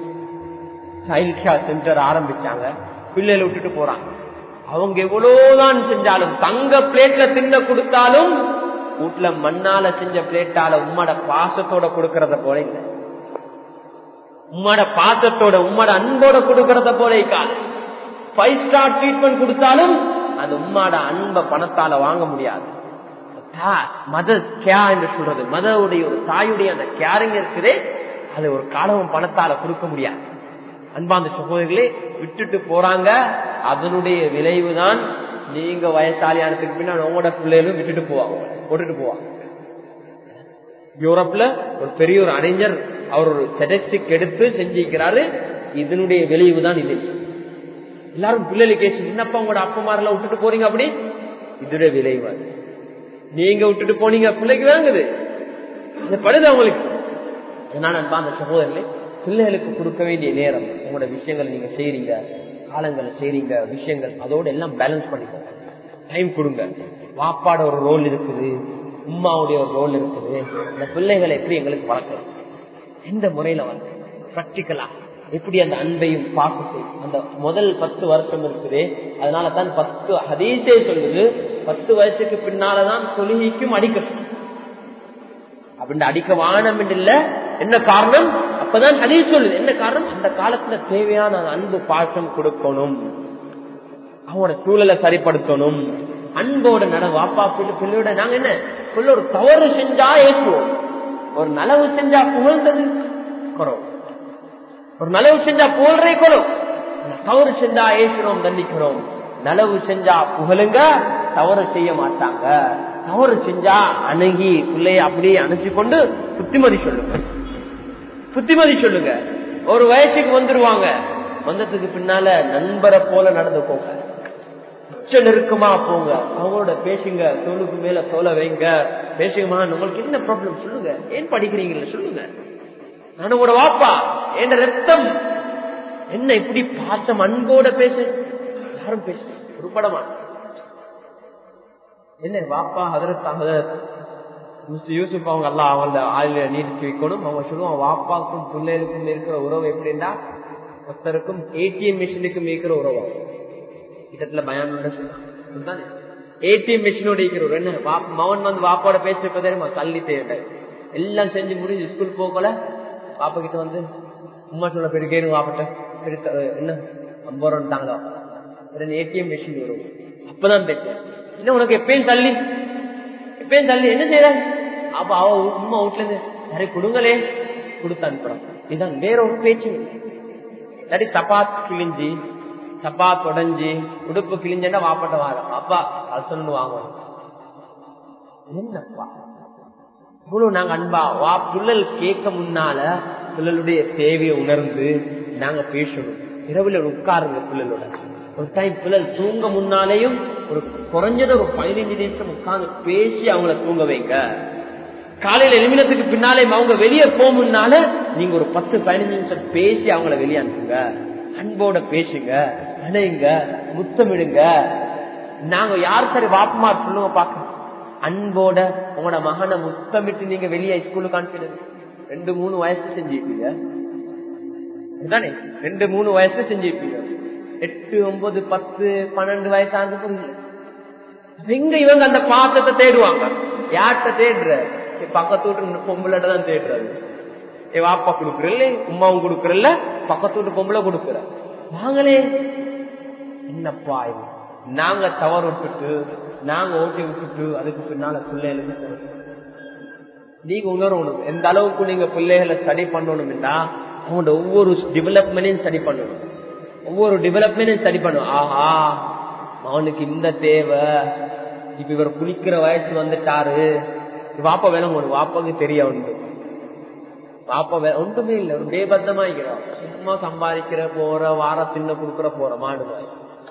சைல்ட் கேர் சென்டர் ஆரம்பிச்சாங்க பிள்ளைகளை விட்டுட்டு போறாங்க அவங்க எவ்வளவுதான் செஞ்சாலும் தங்க பிளேட்ல தின்ன கொடுத்தாலும் வீட்டுல மண்ணால செஞ்ச பிளேட்டால உம்மட பாசத்தோட கொடுக்கறத போல இல்ல உம்மட பாசத்தோட உம்மட அன்போட கொடுக்கறத போல இருக்காது ஃபைவ் ஸ்டார் ட்ரீட்மெண்ட் கொடுத்தாலும் அந்த உம்மாட அன்ப பணத்தால வாங்க முடியாது மத கே என்று சொல்றது மதவுடைய ஒரு தாயுடைய அந்த கேரிங் இருக்குதே அது ஒரு காலமும் பணத்தால கொடுக்க முடியாது அன்பாந்த சகோதரிகளே விட்டுட்டு போறாங்க அதனுடைய விளைவுதான் நீங்க வயசாலியானதுக்கு பின்னாடி உங்களோட பிள்ளைகளும் விட்டுட்டு போவாங்க போட்டுட்டு போவாங்க யூரோப்ல ஒரு பெரிய ஒரு அறிஞர் அவர் ஒரு ஸ்டட்டிஸ்டிக் எடுத்து செஞ்சிருக்கிறாரு இதனுடைய விளைவு தான் இது எல்லாரும் பிள்ளைகளுக்கு கேச்சு என்னப்பா உங்களோட அப்பமாரெல்லாம் விட்டுட்டு போறீங்க அப்படி இதோட விளைவு நீங்க விட்டுட்டு போனீங்க பிள்ளைக்கு தாங்குது படுது அவங்களுக்கு அதனால அன்பாந்த சகோதரர்களே பிள்ளைகளுக்கு கொடுக்க வேண்டிய நேரம் உங்களோட விஷயங்களை நீங்க செய்யறீங்க காலங்களை செய்யறீங்க விஷயங்கள் அதோட எல்லாம் பேலன்ஸ் பண்ணிக்கோங்க டைம் கொடுங்க வாப்பாட ஒரு ரோல் இருக்குது உமாவுடைய ஒரு ரோல் இருக்குது இந்த பிள்ளைகளை எப்படி எங்களுக்கு வளர்க்கணும் எந்த முறையில வந்து பிராக்டிக்கலா எப்படி அந்த அன்பையும் பாசத்தையும் அந்த முதல் பத்து வருஷம் இருக்குது அதனால தான் பத்து ஹதீசே சொல்லுது பத்து வயசுக்கு பின்னாலதான் தொழுகைக்கும் அடிக்கணும் அப்படின்னு அடிக்க வானம் இல்ல என்ன காரணம் அப்பதான் ஹதீஸ் சொல்லுது என்ன காரணம் அந்த காலத்துல தேவையான அன்பு பாசம் கொடுக்கணும் அவனோட சூழலை சரிப்படுத்தணும் அன்போட நட வாப்பா பிள்ளை பிள்ளையோட நாங்க என்ன பிள்ளை ஒரு தவறு செஞ்சா ஏற்றுவோம் ஒரு நலவு செஞ்சா புகழ்ந்தது குறவு ஒரு நலவு செஞ்சா புகழ்றே குறவு தவறு செஞ்சா ஏசுறோம் தண்டிக்கிறோம் நலவு செஞ்சா புகழுங்க தவறு செய்ய மாட்டாங்க தவறு செஞ்சா அணுகி பிள்ளைய அப்படியே அணைச்சு கொண்டு புத்திமதி சொல்லுங்க புத்திமதி சொல்லுங்க ஒரு வயசுக்கு வந்துருவாங்க வந்ததுக்கு பின்னால நண்பரை போல நடந்துக்கோங்க உச்ச நெருக்கமா போங்க அவங்களோட பேசுங்க தோலுக்கு மேல தோலை வைங்க பேசுங்கம்மா உங்களுக்கு என்ன ப்ராப்ளம் சொல்லுங்க ஏன் படிக்கிறீங்களா சொல்லுங்க நான் உங்களோட வாப்பா என் ரத்தம் என்ன இப்படி பாசம் அன்போட பேசு யாரும் பேச உருப்படமா என்ன வாப்பா ஹதரத் ஹதரத் யூசுப் அவங்க எல்லாம் அவங்கள ஆயுள நீடிச்சு வைக்கணும் அவங்க சொல்லுவாங்க வாப்பாக்கும் பிள்ளைகளுக்கும் இருக்கிற உறவு எப்படின்னா ஒருத்தருக்கும் ஏடிஎம் மிஷினுக்கும் இருக்கிற உறவு இடத்துல பயம் சொல்லுவாங்க ஏடிஎம் மிஷினோட இருக்கிற ஒரு என்ன மவன் வந்து வாப்பாவோட பேசிருப்ப தெரியுமா தள்ளி தேவை எல்லாம் செஞ்சு முடிஞ்சு ஸ்கூல் போகல பாப்பா கிட்ட வந்து உமா சொல்ல போய் கேளுங்க வாப்பட்ட என்ன ஐம்பது ரூபா தாங்க ஏடிஎம் மிஷின் வரும் அப்பதான் பேசுறேன் என்ன உனக்கு எப்பயும் தள்ளி எப்பயும் தள்ளி என்ன செய்யற அப்ப அவ உமா வீட்டுல இருந்து சரி கொடுங்களே கொடுத்து அனுப்புறோம் இதுதான் வேற ஒரு பேச்சு இல்லை. இல்லாட்டி சப்பாத் கிழிஞ்சி சப்பாத் உடஞ்சி உடுப்பு கிழிஞ்சா வாப்பட்ட வாரம் அப்பா அது சொல்லு வாங்கணும் என்னப்பா இவ்வளவு நாங்க அன்பா வா புள்ளல் கேட்க முன்னால புள்ளலுடைய தேவையை உணர்ந்து நாங்க பேசணும் இரவுல உட்காருங்க புள்ளலோட ஒரு டைம் புள்ளல் தூங்க முன்னாலேயும் ஒரு குறைஞ்சது ஒரு பதினைஞ்சு நிமிஷம் உட்கார்ந்து பேசி அவங்கள தூங்க வைங்க காலையில எலிமினத்துக்கு பின்னாலே அவங்க வெளியே போக முன்னால நீங்க ஒரு பத்து பதினஞ்சு நிமிஷம் பேசி அவங்கள வெளியே அனுப்புங்க அன்போட பேசுங்க அணையுங்க முத்தமிடுங்க நாங்க யார் சரி வாப்புமார் சொல்லுங்க பாக்க அன்போட உங்களோட மகனை முத்தமிட்டு நீங்க வெளியே ஸ்கூலுக்கு அனுப்பிடுங்க ரெண்டு மூணு வயசு செஞ்சிருப்பீங்க தானே ரெண்டு மூணு வயசு செஞ்சிருப்பீங்க எட்டு ஒன்பது பத்து பன்னெண்டு வயசு ஆனது புரியல எங்க இவங்க அந்த பாசத்தை தேடுவாங்க யார்கிட்ட தேடுற சரி, பக்கத்து வீட்டு பொம்பளைட்ட தான் தேடுறது ஏ வாப்பா கொடுக்குறல்ல உமாவும் கொடுக்குறல்ல பக்கத்து வீட்டு பொம்பளை கொடுக்குற வாங்களே என்னப்பா இது நாங்க தவறு விட்டுட்டு நாங்க ஓட்டி விட்டுட்டு அதுக்கு பின்னால பிள்ளைகளுக்கு தரணும். நீங்க உணரணும் எந்த அளவுக்கு நீங்க பிள்ளைகளை ஸ்டடி பண்ணணும்னா அவங்களோட ஒவ்வொரு டெவலப்மெண்டையும் ஸ்டடி பண்ணணும் ஒவ்வொரு டெவலப்மெண்டையும் ஸ்டடி பண்ணணும் ஆஹா அவனுக்கு இந்த தேவை இப்ப இவர் குளிக்கிற வயசு வந்துட்டாரு வாப்பா வேணும் ஒரு வாப்பாக்கு தெரிய உண்டு பாப்பா வே- ஒன்றுமே இல்லை ஒரு பேபத்தமா இருக்கிறோம் சும்மா சம்பாதிக்கிற போற வார தின்ன குடுக்கற போற மாடு மாதிரி.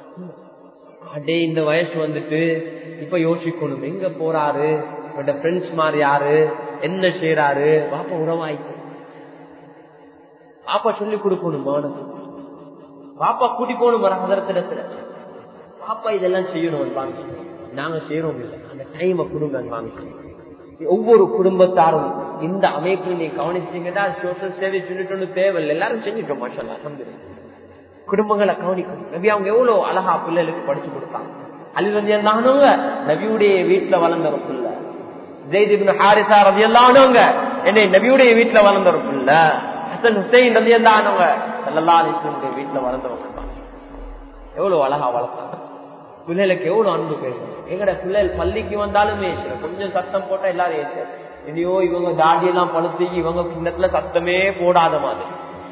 அடே இந்த வயசு வந்துட்டு இப்ப யோசிக்கணும் எங்க போறாரு இவட ஃப்ரெண்ட்ஸ் மாதிரி யாரு என்ன செய்யறாரு பாப்பா உறவாய்க்கு பாப்பா சொல்லி கொடுக்கணும் மானுக்கு பாப்பா கூட்டி போகணும் வர அதற்கிடத்துல பாப்பா இதெல்லாம் செய்யணும் வாங்க நாங்க செய்யறோம் இல்லை அந்த டைமை கொடுங்க வாங்க ஒவ்வொரு குடும்பத்தாரும் இந்த அமைப்பில் நீ கவனிச்சீங்கன்னா சோசியல் சர்வீஸ் யூனிட் ஒன்று தேவையில்லை எல்லாரும் செஞ்சுட்டோம் மாஷல்லா அல்ஹம்துலில்லாஹ். குடும்பங்களை கவனிக்கும் நபி அவங்க எவ்வளவு அழகா பிள்ளைகளுக்கு படிச்சு கொடுத்தாங்க அலிரதி இருந்தாங்க நபியுடைய வீட்டுல வளர்ந்த ஒரு பிள்ளை ஜெயித் இப்னு ஹாரிசா ரதி எல்லானவங்க என்னை நபியுடைய வீட்டுல வளர்ந்த ஒரு பிள்ளை ஹசன் ஹுசைன் ரதி எல்லானவங்க சல்லல்லா அலிஸ்லமுடைய வீட்டுல வளர்ந்தவங்க தான். எவ்வளவு அழகா வளர்த்தாங்க பிள்ளைகளுக்கு எவ்வளவு அன்பு பேசும் எங்கட பிள்ளைகள் பள்ளிக்கு வந்தாலும் ஏசுற கொஞ்சம் சத்தம் போட்டா எல்லாரும் ஏசுற இனியோ இவங்க தாடியெல்லாம் பழுத்தி இவங்க கிண்ணத்துல சத்தமே போடாத மாதிரி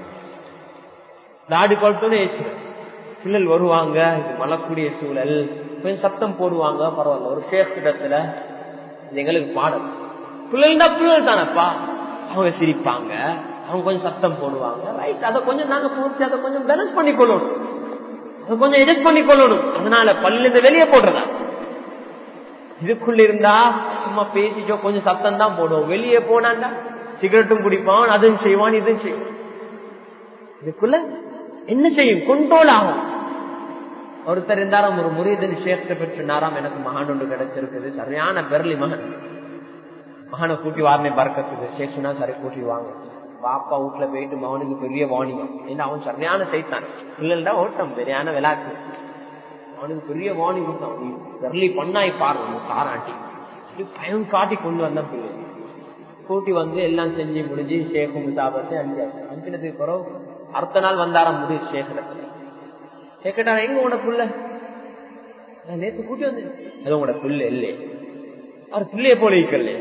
தாடி பழுத்தோன்னு ஏசுற பிள்ளைகள் வருவாங்க இது மழக்கூடிய சூழல் கொஞ்சம் சத்தம் போடுவாங்க பரவாயில்ல ஒரு ஷேக் இடத்துல இது எங்களுக்கு பாடம் பிள்ளைகள் தான் பிள்ளைகள் தானப்பா அவங்க சிரிப்பாங்க அவங்க கொஞ்சம் சத்தம் போடுவாங்க ரைட் அதை கொஞ்சம் நாங்க பூர்த்தி அதை கொஞ்சம் பேலன்ஸ் பண்ணி கொள்ளணும் அதை கொஞ்சம் எடிட் பண்ணி கொள்ளணும் அதனால பல்லில இருந்து வெளியே போடுறதா இதுக்குள்ள இருந்தா சும்மா பேசிட்டோ கொஞ்சம் சத்தம் தான் போடுவோம் வெளியே போனாண்டா சிகரெட்டும் குடிப்பான் அதுவும் செய்வான் இதுவும் செய்வான் இதுக்குள்ள என்ன செய்யும் கண்ட்ரோல் ஆகும் ஒருத்தர் இருந்தாலும் ஒரு முறியதன் சேர்த்து பெற்று நாராம் எனக்கு மகான் ஒன்று கிடைச்சிருக்குது சரியான பெரலி மகன் மகனை கூட்டி வாரனே பறக்கத்துக்கு சேஷனா சரி கூட்டி வாங்க பாப்பா வீட்டுல போயிட்டு மகனுக்கு பெரிய வாணியம் ஏன்னா அவன் சரியான சைத்தான் இல்லைன்னா ஓட்டம் சரியான விளையாட்டு அவனுக்கு பெரிய வாணி கொடுத்தான் நீ பெரலி பண்ணாய் பாருங்க காராட்டி இது பயம் காட்டி கொண்டு வந்த பிள்ளை கூட்டி வந்து எல்லாம் செஞ்சு முடிஞ்சு ஷேக்கும் முசாபத்தை அஞ்சாச்சு அஞ்சினதுக்கு பிறகு அடுத்த நாள் வந்தாராம் முடிவு ஷேக்கிடத்துல ஷேக்கிட்டா எங்க உன புள்ள நான் நேத்து கூட்டி வந்து அது உங்களோட புள்ள இல்லையே அவர் பிள்ளைய போல இருக்கல்லே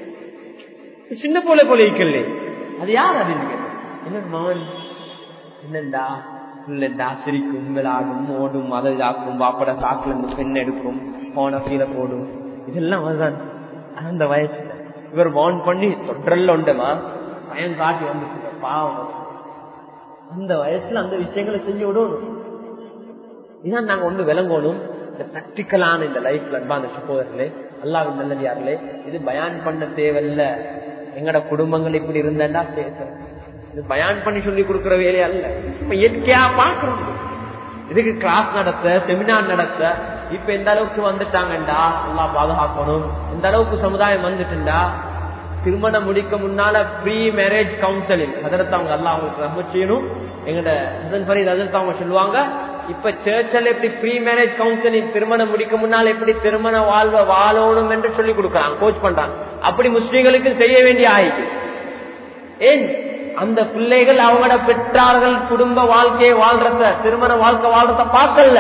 சின்ன போல போல இருக்கல்லே அது யார் அது என்ன மகன் என்னண்டா பிள்ளைண்டா சிரிக்கும் விளாடும் ஓடும் அதை இதாக்கும் பாப்பட சாக்குல இருந்து பெண் எடுக்கும் போன கீழே போடும் இதெல்லாம் அதுதான் அந்த வயசுல இவர் வான் பண்ணி தொற்றல்ல உண்டமா பயம் காட்டி வந்து பாவம் அந்த வயசுல அந்த விஷயங்களை செஞ்சு விடணும் இதான் நாங்க ஒண்ணு விளங்கணும் இந்த பிராக்டிக்கலான இந்த லைஃப்ல அன்பான சகோதரர்களே அல்லாவின் நல்லடியார்களே இது பயான் பண்ண தேவையில்ல எங்கட குடும்பங்கள் இப்படி இருந்தா சேர்க்கிறோம் இது பயான் பண்ணி சொல்லி கொடுக்கிற வேலையா அல்ல சும்மா இயற்கையா பாக்குறோம் இதுக்கு கிளாஸ் நடத்த செமினார் நடத்த இப்ப எந்த அளவுக்கு வந்துட்டாங்கண்டா நல்லா பாதுகாக்கணும் இந்த அளவுக்கு சமுதாயம் வந்துட்டுண்டா திருமணம் முடிக்க முன்னால ப்ரீ மேரேஜ் கவுன்சிலிங் அதற்கு அவங்க எல்லாம் அவங்களுக்கு ரொம்ப செய்யணும் எங்கட ஹசன் ஃபரீத் அதற்கு அவங்க சொல்லுவாங்க இப்ப சர்ச்சில் எப்படி ப்ரீ மேரேஜ் கவுன்சிலிங் திருமணம் முடிக்க முன்னால் எப்படி திருமண வாழ்வ வாழணும் என்று சொல்லி கொடுக்கறாங்க கோச் பண்றாங்க அப்படி முஸ்லீம்களுக்கு செய்ய வேண்டிய ஆயிடுச்சு ஏன் அந்த பிள்ளைகள் அவங்களோட பெற்றார்கள் குடும்ப வாழ்க்கையை வாழ்றத திருமண வாழ்க்கை வாழ்றத பார்க்கல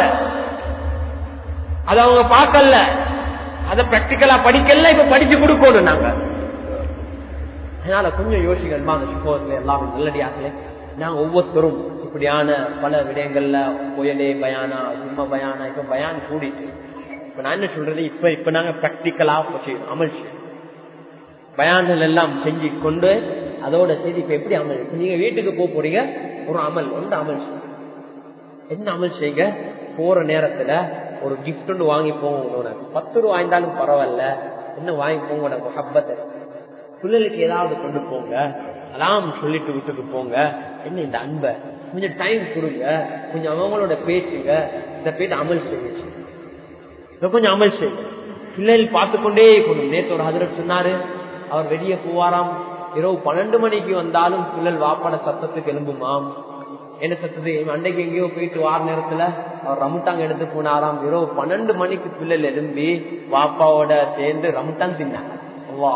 அது அவங்க பார்க்கல அத பிராக்டிக்கலா படிக்கல இப்ப படிச்சு கொடுக்கணும் நாங்க அதனால கொஞ்சம் யோசிக்கணுமா அந்த சுகோதரத்துல எல்லாமே நல்லடியாகலே நாங்க ஒவ்வொருத்தரும் இப்படியான பல விடயங்கள்ல புயலே பயானா சும்மா பயானா இப்ப பயான் கூடிட்டு இப்ப நான் என்ன சொல்றது இப்ப இப்ப நாங்க பிராக்டிக்கலா செய்யணும் அமல் செய்யணும் பயான்கள் எல்லாம் செஞ்சு கொண்டு அதோட செய்தி இப்ப எப்படி அமல் இப்ப நீங்க வீட்டுக்கு போக போறீங்க ஒரு அமல் ஒன்று அமல் செய்யுங்க என்ன அமல் செய்யுங்க போற நேரத்துல ஒரு gift ஒன்று வாங்கி போங்க உங்களோட பத்து ரூபா வாய்ந்தாலும் பரவாயில்ல என்ன வாங்கி போங்க உனக்கு ஹப்பத்தை பிள்ளைகளுக்கு ஏதாவது கொண்டு போங்க அலாம் சொல்லிட்டு வீட்டுக்கு போங்க என்ன இந்த அன்பை கொஞ்சம் டைம் கொடுங்க கொஞ்சம் அவங்களோட பேச்சுங்க இந்த பேட்டு அமல் செய்யுங்க இதை கொஞ்சம் அமல் செய்யுங்க பிள்ளைகள் பார்த்து கொண்டே இருக்கணும் நேற்று ஒரு ஹதரத் சொன்னாரு அவர் வெளியே போவாராம் இரவு பன்னெண்டு மணிக்கு வந்தாலும் பிள்ளைகள் வாப்பாட சத்தத்துக்கு எழும்புமாம் என்ன சத்தது இவன் அன்னைக்கு எங்கேயோ போயிட்டு வார நேரத்துல அவர் ரமுட்டாங்க எடுத்து போனாராம் இரவு பன்னெண்டு மணிக்கு பிள்ளைகள் எழும்பி வாப்பாவோட சேர்ந்து ரமுட்டான் தின்னாங்க வா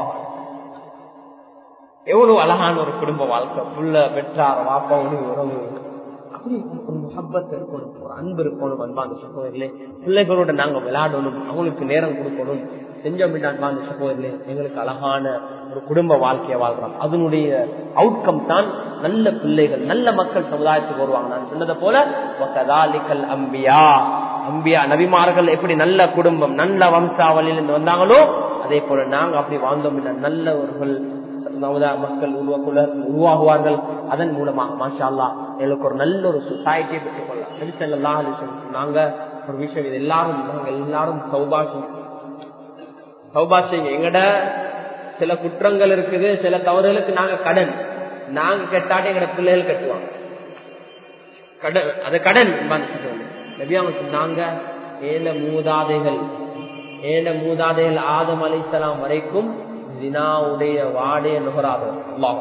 எவ்வளவு அழகான ஒரு குடும்ப வாழ்க்கை புள்ள பெற்றார் வாப்பாவோட உறவு அப்படி ஒரு முகப்பத் இருக்கணும் ஒரு அன்பு இருக்கணும் அன்பாந்த சகோதரிலே பிள்ளைகளோட நாங்க விளையாடணும் அவங்களுக்கு நேரம் கொடுக்கணும் செஞ்சோம் அன்பாந்த சகோதரிலே எங்களுக்கு அழகான ஒரு குடும்ப வாழ்க்கையை வாழ்றோம் அதனுடைய அவுட்கம் தான் நல்ல பிள்ளைகள் நல்ல மக்கள் சமுதாயத்துக்கு வருவாங்க நான் சொன்னதை போல கதாலிக்கல் அம்பியா அம்பியா நபிமார்கள் எப்படி நல்ல குடும்பம் நல்ல வம்சாவளியில் இருந்து வந்தாங்களோ அதே போல நாங்க அப்படி வாழ்ந்தோம் நல்லவர்கள் சமுதாய மக்கள் உருவாக்குள்ள உருவாகுவார்கள் அதன் மூலமாக மாஷா அல்லா எங்களுக்கு ஒரு நல்ல ஒரு சொசைட்டியை பெற்றுக் கொள்ளலாம் நபிசல்லா சொன்னாங்க ஒரு விஷயம் இது எல்லாரும் நாங்க எல்லாரும் சௌபாஷம் சௌபாஷம் எங்கட சில குற்றங்கள் இருக்குது சில தவறுகளுக்கு நாங்க கடன் நாங்க கெட்டாட்டி எங்கட பிள்ளைகள் கட்டுவாங்க கடன் அது கடன் நபியாங்க சொன்னாங்க ஏல மூதாதைகள் ஏல மூதாதைகள் ஆதம் அலிசலாம் வரைக்கும் தினாவுடைய வாடைய நுகராத அல்லாஹ்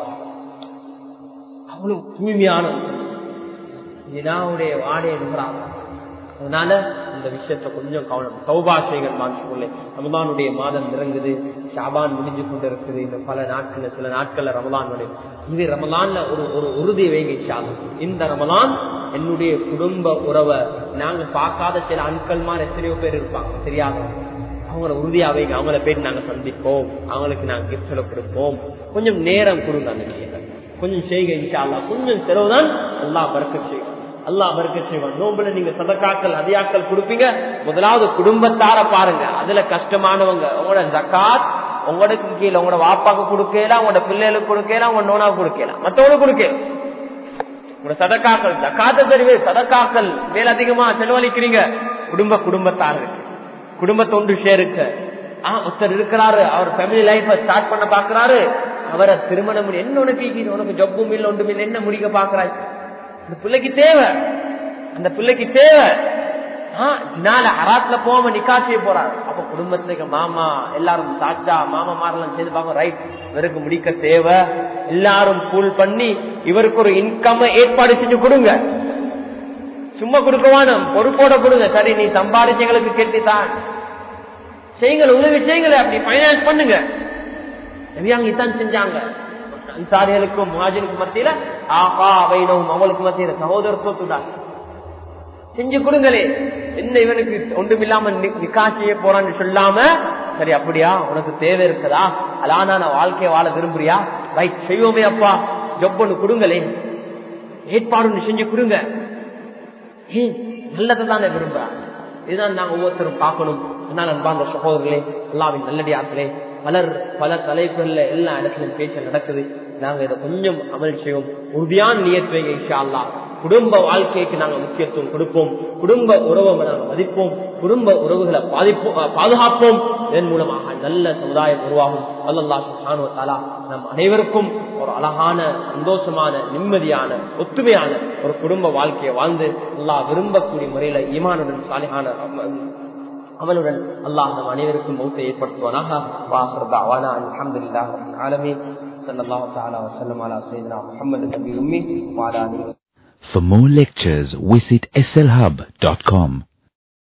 அவ்வளவு தூய்மையான தினாவுடைய வாடைய நுகராத அதனால இந்த விஷயத்த கொஞ்சம் கவனம் சௌபாஷைகள் மாற்றிக்கொள்ளே ரமதானுடைய மாதம் இறங்குது ஷாபான் முடிஞ்சு கொண்டு இருக்குது இந்த பல நாட்கள்ல சில நாட்கள்ல ரமலான் இது ரமலான்ல ஒரு ஒரு உறுதி வைங்க இந்த ரமலான் என்னுடைய குடும்ப உறவை நாங்க பார்க்காத சில அன்கள்மார் எத்தனையோ பேர் இருப்பாங்க தெரியாத அவங்கள உறுதியா வைங்க அவங்கள போயிட்டு நாங்க சந்திப்போம் அவங்களுக்கு நாங்க கிஃப்ட்ல கொடுப்போம் கொஞ்சம் நேரம் கொடுங்க அந்த விஷயத்தை கொஞ்சம் செய்க இன்ஷா கொஞ்சம் செலவுதான் அல்லா பறக்க செய்யும் அல்லா பறக்க செய்வான் நோம்புல நீங்க சதக்காக்கள் அதியாக்கள் கொடுப்பீங்க முதலாவது குடும்பத்தார பாருங்க அதுல கஷ்டமானவங்க உங்களோட ஜக்காத் உங்களுக்கு கீழே உங்களோட வாப்பாக்கு கொடுக்கலாம் உங்களோட பிள்ளைகளுக்கு கொடுக்கலாம் உங்க நோனாவுக்கு கொடுக்கலாம் மத்தவங்களுக்கு கொடுக்கலாம் உங்களோட சதக்காக்கள் ஜக்காத்த தெரிவே சதக்காக்கள் மேல அதிகமா செலவழிக்கிறீங்க குடும்ப குடும்பத்தாருக்கு குடும்பத்தை ஒன்று ஷேருக்கு ஒருத்தர் இருக்கிறாரு அவர் ஃபேமிலி லைஃப் ஸ்டார்ட் பண்ண பாக்குறாரு அவரை திருமணம் என்ன உனக்கு உனக்கு ஜப்பும் இல்லை ஒன்றும் இல்லை என்ன முடிக்க பாக்குறாய் அந்த பிள்ளைக்கு தேவை அந்த பிள்ளைக்கு தேவை அராத்துல போகாம நிக்கா செய்ய போறாரு அப்ப குடும்பத்துல மாமா எல்லாரும் சாச்சா மாமா மாரெல்லாம் செய்து பார்க்க ரைட் இவருக்கு முடிக்க தேவை எல்லாரும் கூல் பண்ணி இவருக்கு ஒரு இன்கம் ஏற்பாடு செஞ்சு கொடுங்க சும்மா கொடுக்கவானும் பொறுப்போட கொடுங்க சரி நீ சம்பாதிச்சங்களுக்கு கேட்டுத்தான் செய்யுங்கள் உதவி செய்யுங்களே அப்படி பைனான்ஸ் பண்ணுங்க நபியாங்க இதான் செஞ்சாங்க அன்சாரிகளுக்கும் முஹாஜினுக்கும் மத்தியில ஆகா வைனவும் அவங்களுக்கு மத்தியில சகோதரத்துவத்துடன் செஞ்சு கொடுங்களே என்ன இவனுக்கு ஒன்றுமில்லாம நிக்கா செய்ய போறான்னு சொல்லாம சரி அப்படியா உனக்கு தேவை இருக்குதா அலான வாழ்க்கையை வாழ விரும்புறியா ரைட் செய்வோமே அப்பா ஜப் ஒண்ணு கொடுங்களே ஏற்பாடு செஞ்சு கொடுங்க நல்லதை தானே விரும்புறாங்க இதுதான் நாங்க ஒவ்வொருத்தரும் பார்க்கணும் அதனால அன்பாந்த சகோதரர்களே அல்லாவின் நல்லடியார்களே பலர் பல தலைப்புகள்ல எல்லா இடத்துலயும் பேச்சு நடக்குது நாங்க இதை கொஞ்சம் அமல் செய்வோம் உறுதியான நியத்துவை இன்ஷா அல்லா குடும்ப வாழ்க்கைக்கு நாங்க முக்கியத்துவம் கொடுப்போம் குடும்ப உறவை நாங்க மதிப்போம் குடும்ப உறவுகளை பாதிப்போம் பாதுகாப்போம் இதன் மூலமாக நல்ல சமுதாயம் உருவாகும் அல்லல்லா நம் அனைவருக்கும் ஒரு அழகான சந்தோஷமான நிம்மதியான ஒத்துமையான ஒரு குடும்ப வாழ்க்கையை வாழ்ந்து அல்லா விரும்பக்கூடிய முறையில ஈமானுடன் சாலிகான அவனுடன் அல்லாஹ் நம் அனைவருக்கும் மௌத்தை ஏற்படுத்துவானாக வாஹர்தாவானா அல்ஹம்துலில்லாஹ் ரப்பில் ஆலமீன் ஸல்லல்லாஹு தஆலா வஸல்லம் அலா சய்யிதினா முஹம்மது நபி உம்மி வ அலா ஆலிஹி For more lectures, visit slhub.com.